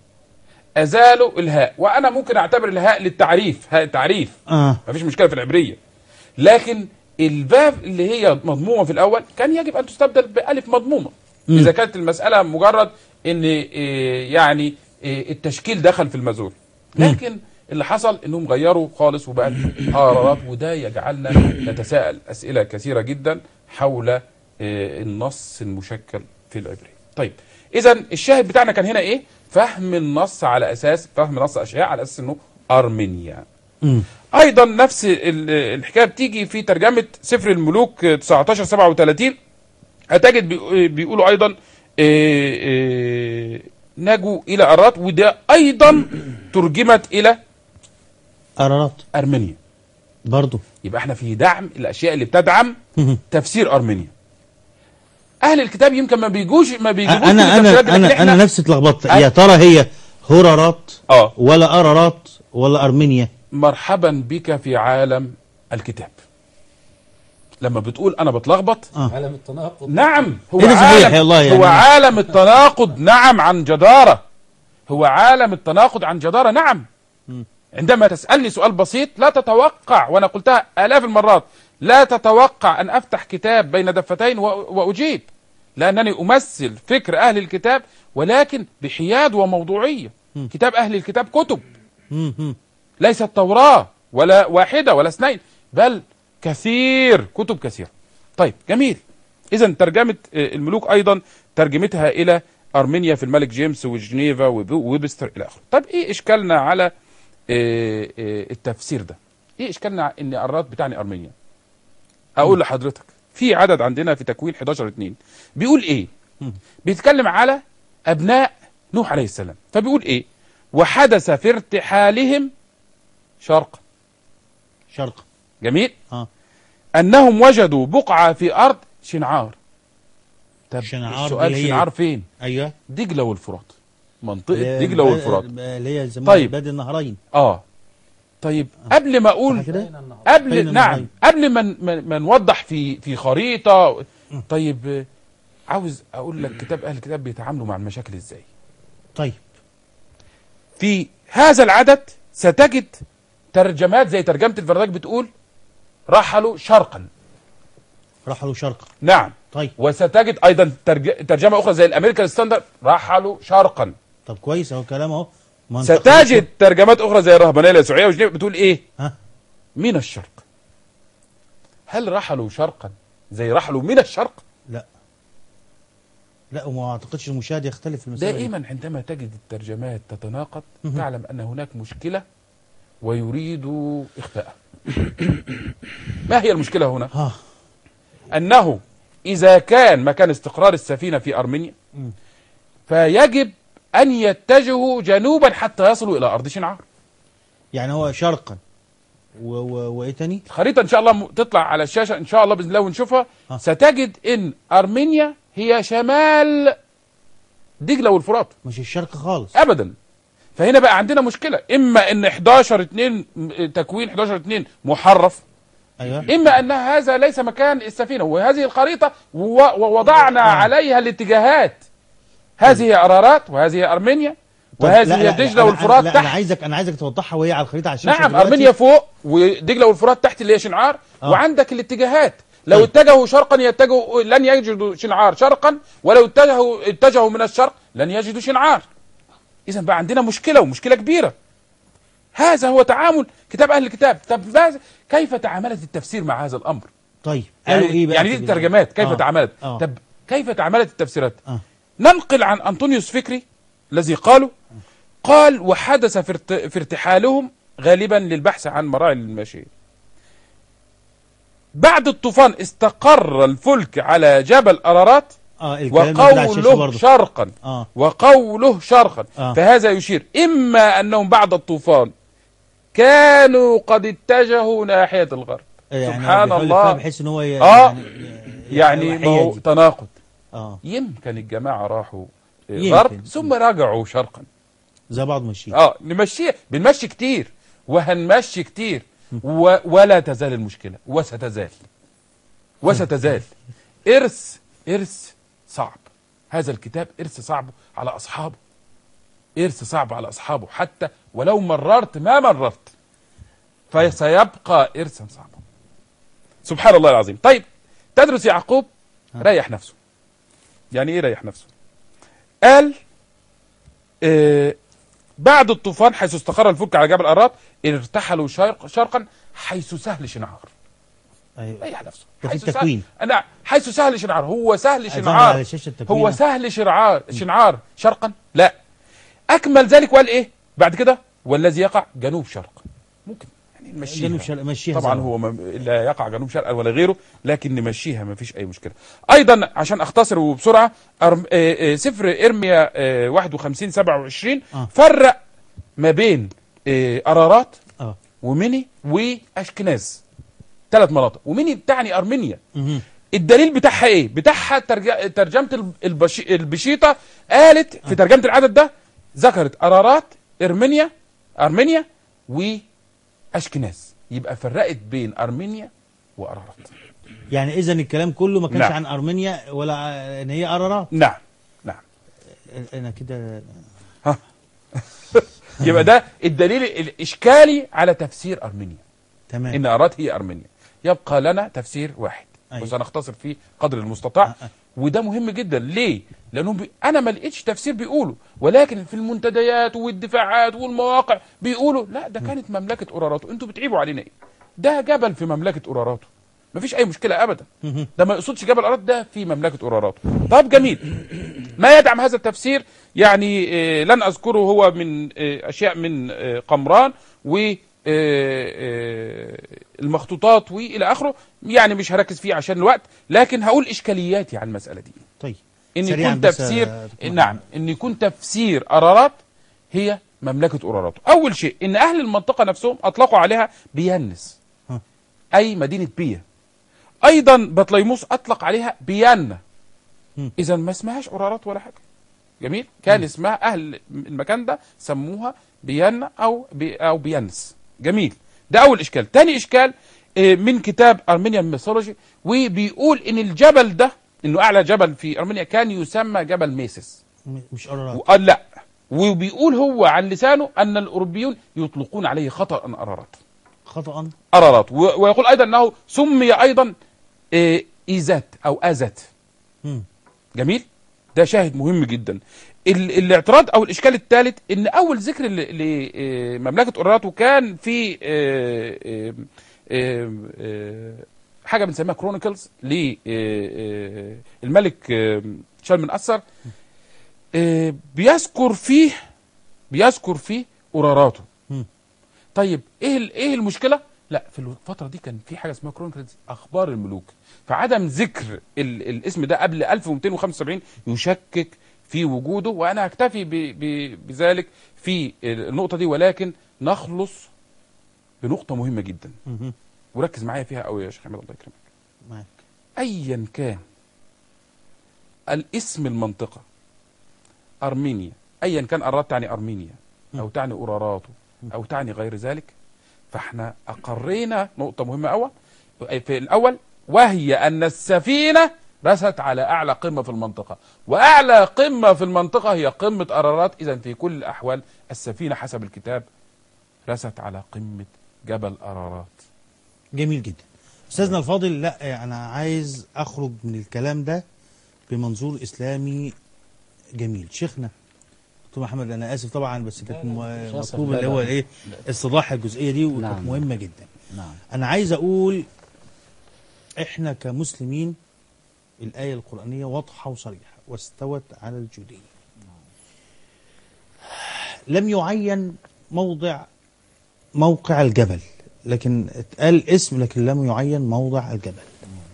أزالوا الهاء وأنا ممكن أعتبر الهاء للتعريف هاء التعريف اه ما فيش مشكلة في العبرية لكن الباب اللي هي مضمومة في الأول كان يجب أن تستبدل بألف مضمومة مم. إذا كانت المسألة مجرد إن إيه، يعني إيه، التشكيل دخل في المزول لكن اللي حصل انهم غيروا خالص وبقت قرارات وده يجعلنا نتساءل اسئله كثيره جدا حول آه، النص المشكل في العبري. طيب اذا الشاهد بتاعنا كان هنا ايه؟ فهم النص على اساس فهم نص اشعياء على اساس انه ارمينيا. مم. ايضا نفس ال- الحكايه بتيجي في ترجمه سفر الملوك 19 37 هتجد بي- بيقولوا ايضا آه، آه، نجوا الى ارات وده ايضا ترجمت الى قرارات ارمينيا برضو يبقى احنا في دعم الاشياء اللي بتدعم تفسير ارمينيا اهل الكتاب يمكن ما بيجوش ما بيجيبوش من انا انا التفسيرات دي، لكن انا احنا انا نفسي اتلخبطت أنا- يا ترى هي هرارات اه ولا قرارات ولا ارمينيا مرحبا بك في عالم الكتاب لما بتقول انا بتلخبط عالم التناقض نعم هو إيه ده صحيح عالم يا الله يعني. هو عالم التناقض نعم عن جدارة هو عالم التناقض عن جدارة نعم عندما تسألني سؤال بسيط لا تتوقع وأنا قلتها آلاف المرات لا تتوقع أن أفتح كتاب بين دفتين و- وأجيب لأنني أمثل فكر أهل الكتاب ولكن بحياد وموضوعية كتاب أهل الكتاب كتب مم، مم. ليست توراة ولا واحدة ولا اثنين بل كثير كتب كثيرة طيب جميل إذا ترجمة آه، الملوك أيضا ترجمتها إلى أرمينيا في الملك جيمس وجنيفا وب- وويبستر إلى آخره طيب إيه إشكالنا على آه، آه، التفسير ده إيه إشكالنا إن أرات بتعني أرمينيا أقول لحضرتك في عدد عندنا في تكوين 11 2 بيقول إيه بيتكلم على أبناء نوح عليه السلام فبيقول إيه وحدث في ارتحالهم شرقا شرق جميل اه انهم وجدوا بقعه في ارض شنعار طب شنعار السؤال دي هي- شنعار فين ايوه دجله والفرات منطقه اللي- دجله والفرات اللي هي زمان طيب. بادئ النهرين اه طيب قبل ما صح اقول كده بين النهار بين قبل نعم النهرين. قبل ما ما ما نوضح في في خريطه طيب آه، عاوز اقول لك كتاب اهل الكتاب بيتعاملوا مع المشاكل ازاي طيب في هذا العدد ستجد ترجمات زي ترجمه الفرداك بتقول رحلوا شرقا رحلوا شرق نعم طيب وستجد ايضا ترج... ترجمه اخرى زي الامريكان ستاندرد رحلوا شرقا طب كويس اهو كلام اهو ما انت ستجد ترجمات اخرى زي الرهبانيه اليسوعيه وجنيف بتقول ايه ها من الشرق هل رحلوا شرقا زي رحلوا من الشرق لا لا وما اعتقدش المشاهد يختلف في المسألة دي. دائما عندما تجد الترجمات تتناقض تعلم ان هناك مشكله ويريد اخفاءها ما هي المشكله هنا ها أنه إذا كان مكان استقرار السفينة في أرمينيا فيجب أن يتجهوا جنوبا حتى يصلوا إلى أرض شنعار يعني هو شرقا و... و... وايه تاني الخريطة إن شاء الله م- تطلع على الشاشة إن شاء الله بإذن الله ونشوفها ها. ستجد إن أرمينيا هي شمال دجلة والفرات مش الشرق خالص أبدا فهنا بقى عندنا مشكلة إما إن 11 2 م- تكوين 11 2 محرف ايوه إما أن هذا ليس مكان السفينة وهذه الخريطة و- ووضعنا عليها الاتجاهات هذه هي أرارات وهذه هي أرمينيا طب وهذه لا- هي لا- دجلة لا، والفرات لا انا تحت عايزك انا عايزك توضحها وهي على الخريطه على الشاشه نعم دلوقتي. أرمينيا فوق ودجلة والفرات تحت اللي هي شنعار آه. وعندك الاتجاهات لو طيب. اتجهوا شرقا يتجهوا لن يجدوا شنعار شرقا ولو اتجهوا اتجهوا من الشرق لن يجدوا شنعار إذا بقى عندنا مشكلة ومشكلة كبيرة هذا هو تعامل كتاب أهل الكتاب طب ماذا كيف تعاملت التفسير مع هذا الأمر طيب يعني, قالوا ايه بقى يعني دي في ال- الترجمات كيف آه. تعاملت آه. طب كيف تعاملت التفسيرات آه. ننقل عن أنطونيوس فكري الذي قاله قال وحدث في, ارت... في ارتحالهم غالبا للبحث عن مراعي الماشية بعد الطوفان استقر الفلك على جبل أرارات اه الكلام ده على الشاشه وقوله برضه شرقا اه وقوله شرقا آه. فهذا يشير إما أنهم بعد الطوفان كانوا قد اتجهوا ناحية الغرب يعني سبحان بيحاول الله. يفهم بحيث ان هو ي- آه. يعني يعني ما هو حيادي. تناقض اه يمكن الجماعة راحوا يمكن. غرب ثم رجعوا شرقا زي بعض ماشيين اه نمشي بنمشي كتير وهنمشي كتير و... ولا تزال المشكلة وستزال وستزال إرث إرث صعب هذا الكتاب إرث صعب على أصحابه إرث صعب على أصحابه حتى ولو مررت ما مررت فسيبقى إرثا صعبا سبحان الله العظيم طيب تدرس يعقوب ريح نفسه يعني إيه ريح نفسه قال آه بعد الطوفان حيث استقر الفلك على جبل أرات ارتحلوا شرق شرقا حيث سهل شنعار ايوه ريح نفسه ده في حيث التكوين. سهل نعم حيث سهل شنعار هو سهل ظهر شنعار على شاشه التكوين هو سهل شنعار شنعار شرقا لا اكمل ذلك وقال ايه بعد كده والذي يقع جنوب شرق ممكن يعني نمشيها جنوب شرق مشيها طبعا زي ما هو ما لا يقع جنوب شرقا ولا غيره لكن نمشيها ما فيش اي مشكله ايضا عشان اختصر وبسرعه أرم... آه، آه، سفر ارميا آه، 51 27 آه. فرق ما بين آه، ارارات اه وميني واشكناز ثلاث مناطق وميني تعني ارمينيا مهم. الدليل بتاعها ايه بتاعها ترج... ترجمه الب- البش... البشيطه قالت في ترجمه العدد ده ذكرت ارارات ارمينيا ارمينيا واشكناز يبقى فرقت بين ارمينيا وارارات يعني اذا الكلام كله ما كانش نعم. عن ارمينيا ولا ع- ان هي ارارات نعم نعم انا كده يبقى ده الدليل الاشكالي على تفسير ارمينيا تمام ان ارات هي ارمينيا يبقى لنا تفسير واحد أيوة. وسنختصر فيه قدر المستطاع آه، آه. وده مهم جدا ليه لانهم بي... انا ما لقيتش تفسير بيقوله ولكن في المنتديات والدفاعات والمواقع بيقولوا لا ده كانت مملكه اوراراتو انتوا بتعيبوا علينا ايه ده جبل في مملكه اوراراتو مفيش اي مشكله ابدا مهم. ده ما يقصدش جبل ارات ده في مملكه اوراراتو طب جميل ما يدعم هذا التفسير يعني آه، لن اذكره هو من آه، اشياء من آه، قمران و آه، آه، المخطوطات والى اخره يعني مش هركز فيه عشان الوقت لكن هقول اشكالياتي على المساله دي طيب ان سريعاً يكون بس، تفسير آه، دكتور نعم ان يكون تفسير ارارات هي مملكه اورارات اول شيء ان اهل المنطقه نفسهم اطلقوا عليها بيانس ها. اي مدينه بيا ايضا بطليموس اطلق عليها بيانا مم. اذا ما اسمهاش اورارات ولا حاجه جميل كان اسمها اهل المكان ده سموها بيانا او بي او بيانس جميل ده اول اشكال تاني اشكال آه، من كتاب ارمينيان ميثولوجي وبيقول ان الجبل ده انه اعلى جبل في ارمينيا كان يسمى جبل ميسس م- مش ارارات وقال لا وبيقول هو عن لسانه ان الاوروبيون يطلقون عليه خطا ارارات خطا ارارات و- ويقول ايضا انه سمي ايضا آه، ايزات او ازت مم. جميل ده شاهد مهم جدا ال- الاعتراض او الاشكال الثالث ان اول ذكر ل- لمملكه اوراراتو كان في آه، آه، آه، آه، حاجه بنسميها كرونيكلز للملك شالمن اثر آه، بيذكر فيه بيذكر فيه اوراراتو مم. طيب ايه ال- ايه المشكله لا في الفتره دي كان في حاجه اسمها كرونيكلز اخبار الملوك فعدم ذكر ال الاسم ده قبل 1275 يشكك في وجوده وانا هكتفي ب ب بذلك في النقطه دي ولكن نخلص بنقطه مهمه جدا مهم. وركز معايا فيها قوي يا شيخ حماد الله يكرمك معاك ايا كان الاسم المنطقه ارمينيا ايا كان اراد تعني ارمينيا او تعني اوراراتو او تعني غير ذلك فاحنا اقرينا نقطه مهمه اول في الاول وهي ان السفينه رست على اعلى قمه في المنطقه واعلى قمه في المنطقه هي قمه ارارات اذا في كل الاحوال السفينه حسب الكتاب رست على قمه جبل ارارات جميل جدا استاذنا الفاضل لا انا عايز اخرج من الكلام ده بمنظور اسلامي جميل شيخنا دكتور محمد انا اسف طبعا بس كانت م- مش آسف، مطلوب لا، اللي هو لا. ايه استيضاح الجزئيه دي وكانت نعم. مهمه جدا نعم انا عايز اقول احنا كمسلمين الايه القرانيه واضحه وصريحه واستوت على الجوديه لم يعين موضع موقع الجبل لكن اتقال اسم لكن لم يعين موضع الجبل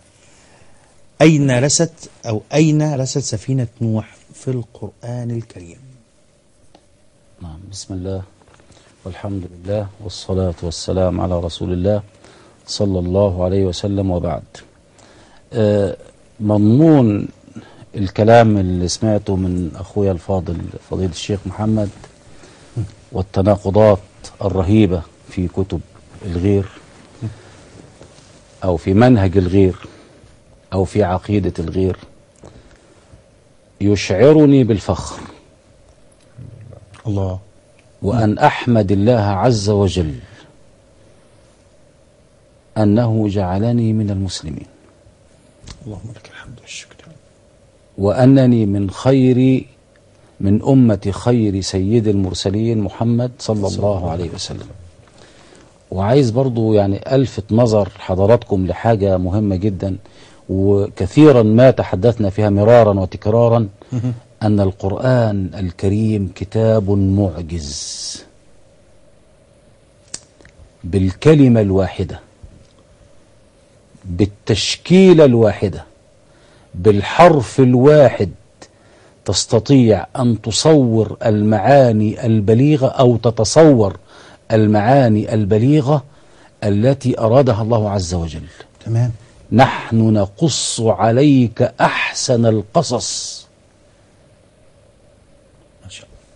أين رست أو أين رست سفينة نوح في القرآن الكريم نعم بسم الله والحمد لله والصلاة والسلام على رسول الله صلى الله عليه وسلم وبعد آه، مضمون الكلام اللي سمعته من أخويا الفاضل فضيلة الشيخ محمد والتناقضات الرهيبة في كتب الغير أو في منهج الغير أو في عقيدة الغير يشعرني بالفخر الله وأن أحمد الله عز وجل أنه جعلني من المسلمين اللهم لك الحمد والشكر وأنني من خير من أمة خير سيد المرسلين محمد صلى الله عليه وسلم وعايز برضو يعني ألفت نظر حضراتكم لحاجة مهمة جدا وكثيرا ما تحدثنا فيها مرارا وتكرارا أن القرآن الكريم كتاب معجز بالكلمة الواحدة بالتشكيلة الواحدة بالحرف الواحد تستطيع أن تصور المعاني البليغة أو تتصور المعاني البليغة التي أرادها الله عز وجل تمام نحن نقص عليك أحسن القصص ما شاء الله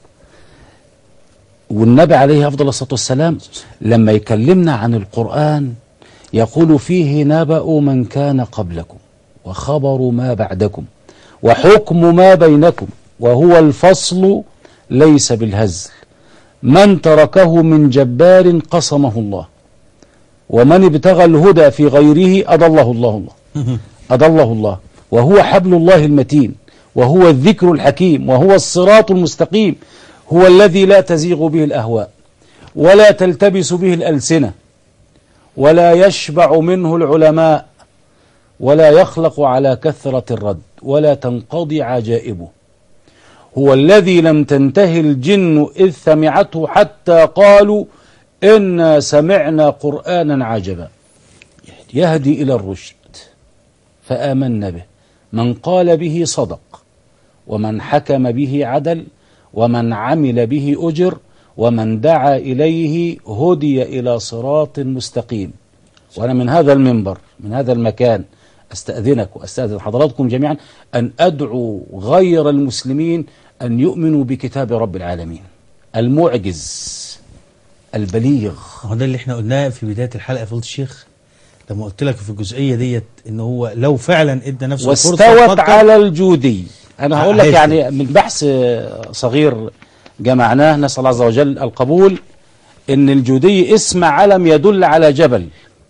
والنبي عليه أفضل الصلاة والسلام لما يكلمنا عن القرآن يقول فيه نبأ من كان قبلكم وخبر ما بعدكم وحكم ما بينكم وهو الفصل ليس بالهزل من تركه من جبار قصمه الله ومن ابتغى الهدى في غيره أضله الله الله أضله الله وهو حبل الله المتين وهو الذكر الحكيم وهو الصراط المستقيم هو الذي لا تزيغ به الأهواء ولا تلتبس به الألسنة ولا يشبع منه العلماء ولا يخلق على كثرة الرد ولا تنقضي عجائبه هو الذي لم تنتهي الجن إذ سمعته حتى قالوا إنا سمعنا قرآنا عجبا يهدي إلى الرشد فآمنا به من قال به صدق ومن حكم به عدل ومن عمل به أجر ومن دعا إليه هدي إلى صراط مستقيم وأنا من هذا المنبر من هذا المكان أستأذنك وأستأذن حضراتكم جميعا أن أدعو غير المسلمين أن يؤمنوا بكتاب رب العالمين المعجز البليغ هو ده اللي احنا قلناه في بدايه الحلقه يا فضيله الشيخ لما قلت لك في الجزئيه ديت ان هو لو فعلا ادى نفسه واستوت فرصه يفكر- على الجودي أنا هقول لك عايز- يعني من بحث آه، صغير جمعناه نسأل الله عز وجل القبول إن الجودي اسم علم يدل على جبل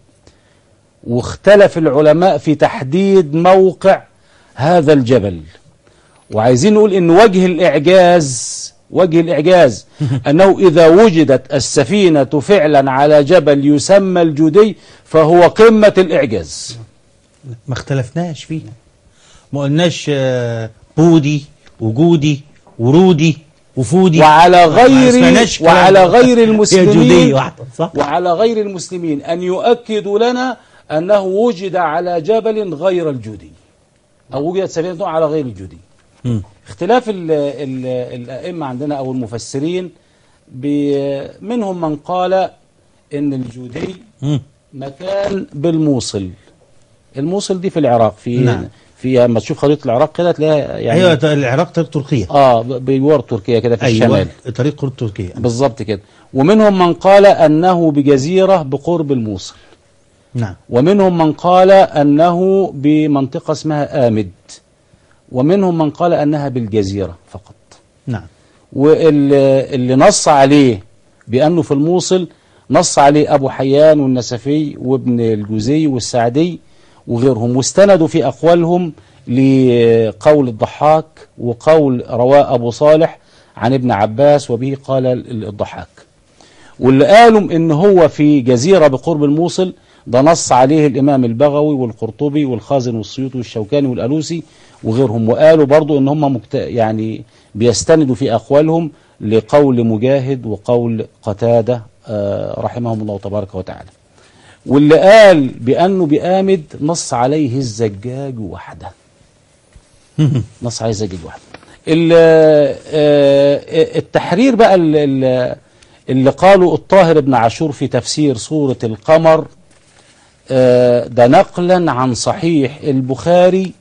واختلف العلماء في تحديد موقع هذا الجبل وعايزين نقول ان وجه الاعجاز وجه الاعجاز انه اذا وجدت السفينه فعلا على جبل يسمى الجودي فهو قمه الاعجاز ما اختلفناش فيه ما قلناش آه، بودي وجودي ورودي وفودي وعلى ما غير سمعناش كلام وعلى ده. غير هي المسلمين جودية واحدة صح؟ وعلى غير المسلمين ان يؤكدوا لنا انه وجد على جبل غير الجودي او وجدت سفينه على غير الجودي مم. اختلاف ال ال الأئمة عندنا أو المفسرين ب- منهم من قال إن الجودي مم. مكان بالموصل الموصل دي في العراق في نعم. في لما تشوف خريطة العراق كده تلاقيها يعني ايوه ت- العراق طريق تركيا اه ب- بجوار تركيا كده في ايوه الشمال طريق قرب تركيا بالظبط كده ومنهم من قال أنه بجزيرة بقرب الموصل نعم ومنهم من قال أنه بمنطقة اسمها آمد ومنهم من قال أنها بالجزيرة فقط نعم واللي نص عليه بأنه في الموصل نص عليه أبو حيان والنسفي وابن الجوزي والسعدي وغيرهم واستندوا في أقوالهم لقول الضحاك وقول رواء أبو صالح عن ابن عباس وبه قال الضحاك واللي قالوا ان هو في جزيرة بقرب الموصل ده نص عليه الامام البغوي والقرطبي والخازن والسيوطي والشوكاني والالوسي وغيرهم وقالوا برضو ان هم مكت... يعني بيستندوا في اقوالهم لقول مجاهد وقول قتادة آه، رحمهم الله تبارك وتعالى واللي قال بانه بآمد نص عليه الزجاج وحده نص عليه الزجاج وحده ال- آه، التحرير بقى ال- ال- اللي قالوا الطاهر بن عاشور في تفسير سورة القمر آه، ده نقلا عن صحيح البخاري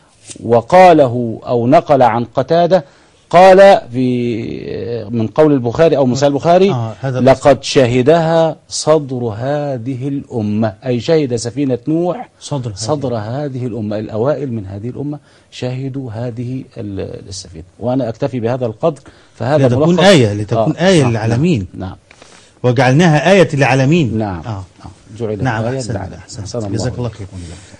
وقاله أو نقل عن قتادة قال في من قول البخاري أو مثال البخاري آه، هذا لقد شهدها صدر هذه الأمة أي شهد سفينة نوح صدر هذه. صدر هذه الأمة الأوائل من هذه الأمة شهدوا هذه ال- السفينة وأنا أكتفي بهذا القدر فهذا لتكون ملخص- آية لتكون آية نعم، للعالمين نعم وجعلناها آية للعالمين نعم آه. نعم جعل نعم آية أحسن للعالم. أحسن أحسن جزاك الله خير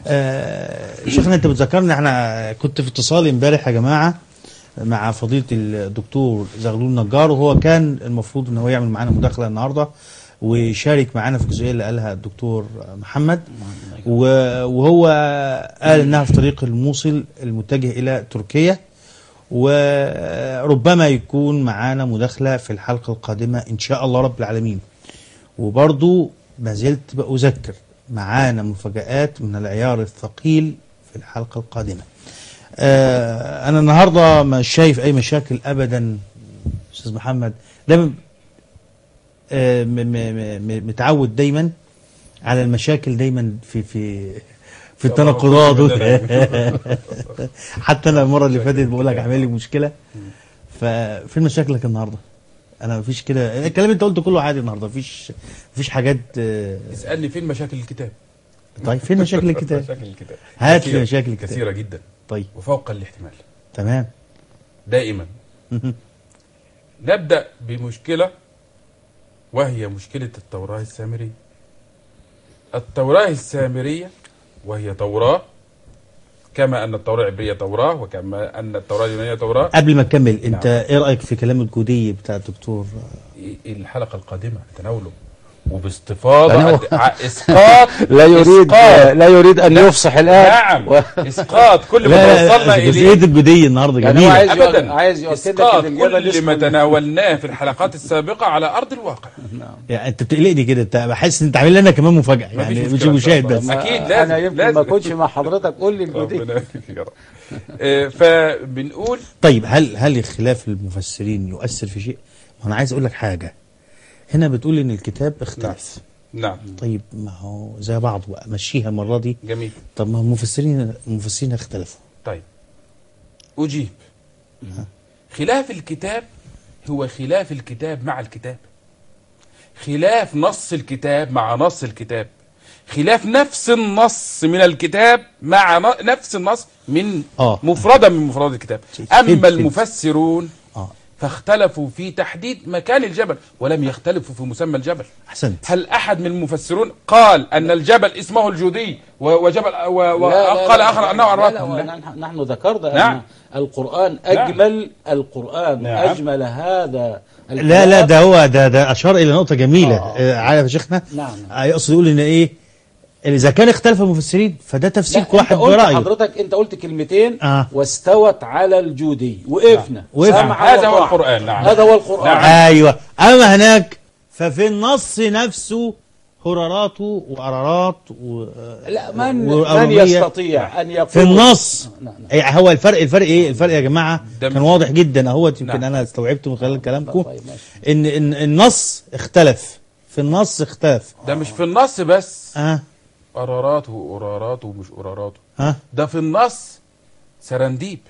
آه شيخنا أنت بتذكرني احنا كنت في اتصال امبارح يا جماعة مع فضيلة الدكتور زغلول نجار وهو كان المفروض ان هو يعمل معانا مداخلة النهاردة ويشارك معانا في الجزئية اللي قالها الدكتور محمد و- وهو قال انها في طريق الموصل المتجه الى تركيا وربما يكون معانا مداخلة في الحلقة القادمة ان شاء الله رب العالمين وبرضو ما زلت بأذكر معانا مفاجآت من العيار الثقيل في الحلقة القادمة آه أنا النهاردة مش شايف أي مشاكل أبدا أستاذ محمد دايما آه م- م- م- متعود دايما على المشاكل دايما في في في التناقضات حتى انا المره اللي فاتت بقول لك عامل لي مشكله ففين مشاكلك النهارده؟ انا مفيش كده الكلام اللي انت قلته كله عادي النهارده مفيش مفيش حاجات آه، اسالني فين مشاكل الكتاب طيب فين مشاكل الكتاب؟ مشاكل الكتاب هات لي كثيرة- مشاكل الكتاب. كثيره جدا طيب وفوق الاحتمال تمام دائما نبدا بمشكله وهي مشكله التوراه السامريه التوراه السامريه وهي توراه كما ان التوراه العبريه توراه وكما ان التوراه اليونانيه توراه قبل ما تكمل انت ايه رايك في كلام الجودي بتاع الدكتور الحلقه القادمه نتناوله وباستفاضه يعني هو- قد- ع- اسقاط لا يريد إسقاط. لا يريد ان يفصح الان نعم و- اسقاط كل ما لا لا توصلنا لا اليه جزئيه الجودي النهارده يعني هو جميله عايز يؤ- ابدا عايز يؤكد لك اسقاط ان الجبل كل اسمه ما تناولناه في الحلقات السابقه على ارض الواقع يعني انت بتقلقني كده انت بحس ان انت عامل لنا كمان مفاجاه مفيش يعني مشكلة مش إن شاء مشاهد الله. بس ما- أكيد انا لازم- يمكن لازم. ما كنتش مع حضرتك قول لي الجديد ربنا يبارك فيك يا رب آه، فبنقول طيب هل هل اختلاف المفسرين يؤثر في شيء؟ ما انا عايز اقول لك حاجه هنا بتقول ان الكتاب اختلف نعم طيب ما هو زي بعض بقى مشيها المره دي جميل طب ما هو المفسرين المفسرين اختلفوا طيب أجيب خلاف الكتاب هو خلاف الكتاب مع الكتاب خلاف نص الكتاب مع نص الكتاب خلاف نفس النص من الكتاب مع ن- نفس النص من آه. مفردة من مفردات الكتاب فهمت، فهمت. أما المفسرون اه فاختلفوا في تحديد مكان الجبل ولم يختلفوا في مسمى الجبل احسنت هل أحد من المفسرون قال أن الجبل اسمه الجودي و- وجبل و- لا، لا، وقال لا، آخر لا، أنه لا، أرواح لا، لا. نحن- نحن ذكرنا نعم. ان القران اجمل القران نعم. اجمل هذا لا لا ده هو ده ده اشار الى نقطه جميله آه. عارف يا شيخنا نعم. آه يقصد يقول ان ايه اذا كان اختلف المفسرين فده تفسير كل واحد انت قلت برايه حضرتك انت قلت كلمتين آه. واستوت على الجودي وقفنا وقفنا. سمعا هذا هو وطاعة. القرآن، نعم. هذا هو القران نعم. ايوه اما هناك ففي النص نفسه هرارات وارارات و لا من من وأرضية. يستطيع ان يقول في النص نعم، نعم. أي هو الفرق الفرق ايه الفرق يا جماعه ده كان واضح جدا اهوت يمكن نعم. انا استوعبته من خلال كلامكم طيب، ماشي. ان ان النص اختلف في النص اختلف ده مش في النص بس اه قرارات وقرارات ومش قرارات ها ده في النص سرنديب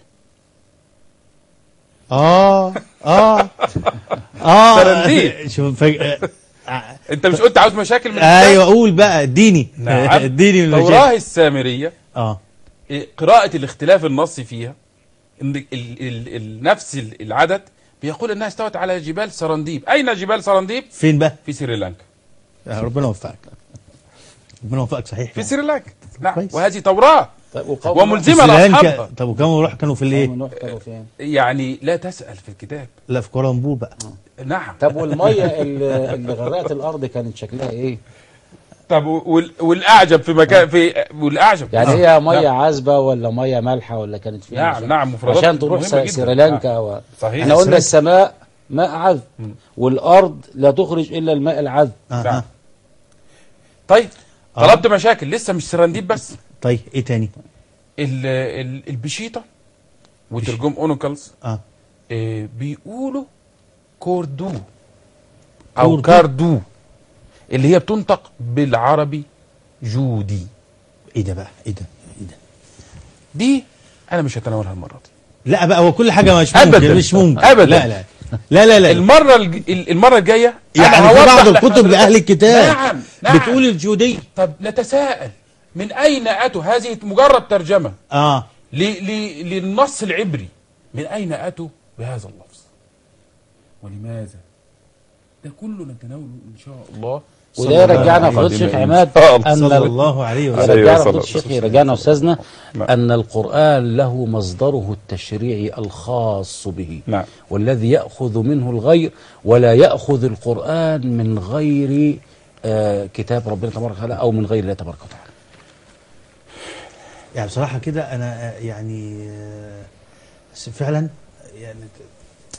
اه اه اه سرنديب. شوف فجأة انت مش قلت عاوز مشاكل من ايوه قول بقى اديني نعم اديني من التوراة المشاكل السامرية اه إيه، قراءة الاختلاف النصي فيها ان ال ال ال نفس ال- العدد بيقول انها استوت على جبال سرنديب اين جبال سرنديب فين بقى في سريلانكا آه، ربنا يوفقك ربنا يوفقك صحيح في سريلانكا نعم كويس. وهذه توراة طيب وقوم وملزمة سريلانكا لاصحابها طب وكم راح كانوا في الايه قوم نوح كانوا فين يعني لا تسأل في الكتاب لا في كورامبور بقى نعم طب والميه اللي اللي غرقت الارض كانت شكلها ايه طب وال- والاعجب في مكان في والاعجب يعني نعم. هي ميه عذبه ولا ميه مالحه ولا كانت فين نعم، بالظبط؟ نعم، مفردات عشان تروح مهمة جداً. سريلانكا و... صحيح. احنا قلنا سريلانكا. السماء ماء عذب والارض لا تخرج الا الماء العذب آه. نعم. آه. طيب طلبت مشاكل لسه مش سرنديب بس طيب ايه تاني ال- ال- البشيطة وترجم اونوكلز اه آه، بيقولوا كوردو او كوردو. كاردو اللي هي بتنطق بالعربي جودي ايه ده بقى ايه ده ايه ده دي انا مش هتناولها المره دي لا بقى هو كل حاجه مش أبداً. ممكن مش ممكن أبداً. لا لا لا لا لا المره الج... ال- المره الجايه يعني أنا في هوضح بعض لحضرتك- الكتب لاهل الكتاب نعم نعم بتقول الجودي طب نتساءل من اين اتوا هذه مجرد ترجمه اه ل... ل... للنص العبري من اين اتوا بهذا اللفظ ولماذا ده كله نتناوله ان شاء الله وده يرجعنا فضيله الشيخ عماد ان صلى ال- الله عليه وسلم عليه يرجعنا وسلم. فضيله الشيخ يرجعنا استاذنا نعم. ان القران له مصدره التشريعي الخاص به نعم. والذي ياخذ منه الغير ولا ياخذ القران من غير آه كتاب ربنا تبارك وتعالى او من غير الله تبارك وتعالى يعني بصراحه كده انا آه، يعني آه، بس فعلا يعني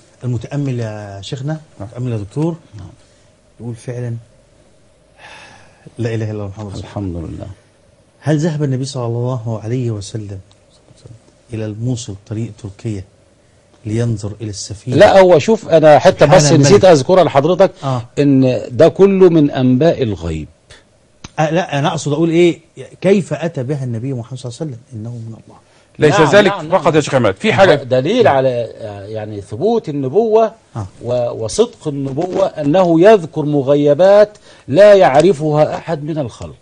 المتامل يا شيخنا المتامل يا دكتور يقول فعلا لا اله الا الله محمد رسول الله الحمد لله هل ذهب النبي صلى الله عليه وسلم الى الموصل طريق تركيا لينظر الى السفينه لا هو شوف انا حتى حال بس الملك. نسيت اذكرها لحضرتك آه. ان ده كله من انباء الغيب أه لا انا اقصد اقول ايه كيف اتى بها النبي محمد صلى الله عليه وسلم انه من الله ليس نعم، ذلك نعم، نعم. فقط يا شيخ عماد في حاجه دليل على يعني ثبوت النبوة آه. و- وصدق النبوة أنه يذكر مغيبات لا يعرفها أحد من الخلق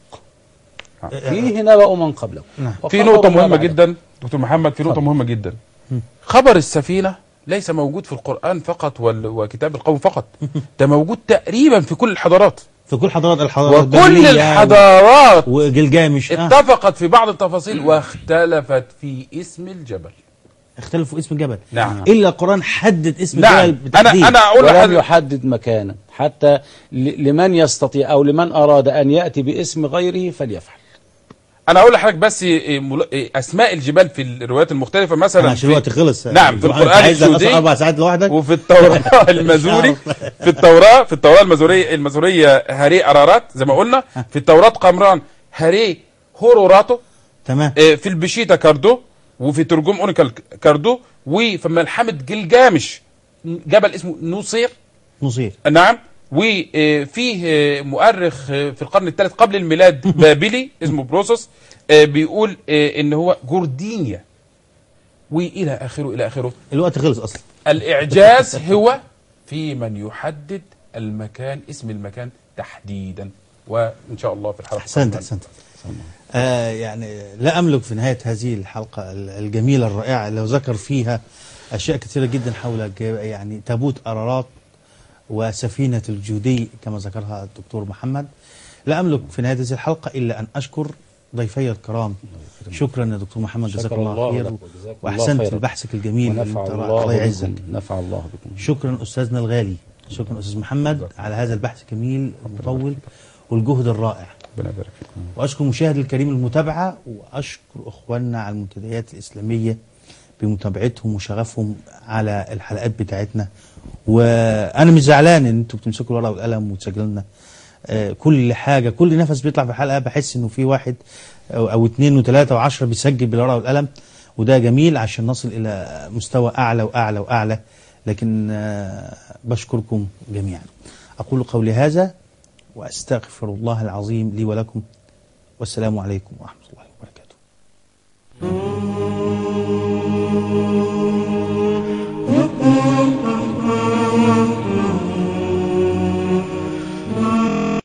فيه نبأ من قبله نعم. في وخبر نقطة ما مهمة بعده. جدا دكتور محمد في نقطة اتفضل. مهمة جدا خبر السفينة ليس موجود في القرآن فقط وال- وكتاب القوم فقط ده موجود تقريبا في كل الحضارات في كل حضارات الحضارات وكل البابلية الحضارات وجلجامش آه. اتفقت في بعض التفاصيل واختلفت في اسم الجبل اختلفوا اسم الجبل نعم. الا القران حدد اسم نعم الجبل انا بتحديد انا اقول ولم لحضرتك يحدد مكانا حتى ل- لمن يستطيع أو لمن أراد أن يأتي باسم غيره فليفعل انا اقول لحضرتك بس إيه، مل- إيه، اسماء الجبال في الروايات المختلفه مثلا عشان الوقت في خلص نعم في أنت القران عايز نقصر السعودي اربع ساعات لوحدك وفي التوراة المزوري في التوراة في التوراة المزورية المزورية هاري أرارات زي ما قلنا في التوراة قمران هاري هوروراتو تمام آه، في البشيتا كاردو وفي ترجم أونيكال كاردو وفي ملحمة جلجامش جبل اسمه نوصير نصير نعم وفيه آه، مؤرخ آه، في القرن الثالث قبل الميلاد بابلي اسمه بروسوس آه، بيقول آه، ان هو جوردينيا والى اخره الى اخره الوقت خلص اصلا الإعجاز هو في من يحدد المكان اسم المكان تحديدا وإن شاء الله في الحلقة احسنت القادمة. احسنت آه يعني لا املك في نهايه هذه الحلقه ال- الجميله الرائعه لو ذكر فيها اشياء كثيره جدا حول ج- يعني تابوت ارارات وسفينه الجودي كما ذكرها الدكتور محمد لا املك في نهايه هذه الحلقه الا ان اشكر ضيفي الكرام شكرا يا دكتور محمد جزاك شكر الله الله خير لك وجزاك الله واحسنت خيرا. في بحثك الجميل اللي ونفع انت- الله الله يعزك بكم نفع الله بكم شكرا استاذنا الغالي شكرا استاذ محمد على هذا البحث الجميل المطول والجهد الرائع ربنا يبارك فيكم واشكر المشاهد الكريم المتابعه واشكر اخواننا على المنتديات الاسلاميه بمتابعتهم وشغفهم على الحلقات بتاعتنا وانا مش زعلان ان انتوا بتمسكوا الورقه والقلم وتسجلوا لنا آه، كل حاجه كل نفس بيطلع في الحلقه بحس انه في واحد او, أو اتنين وتلاته وعشره بيسجل بالورقه والقلم وده جميل عشان نصل الى مستوى اعلى واعلى واعلى لكن آه، بشكركم جميعا اقول قولي هذا واستغفر الله العظيم لي ولكم والسلام عليكم ورحمه الله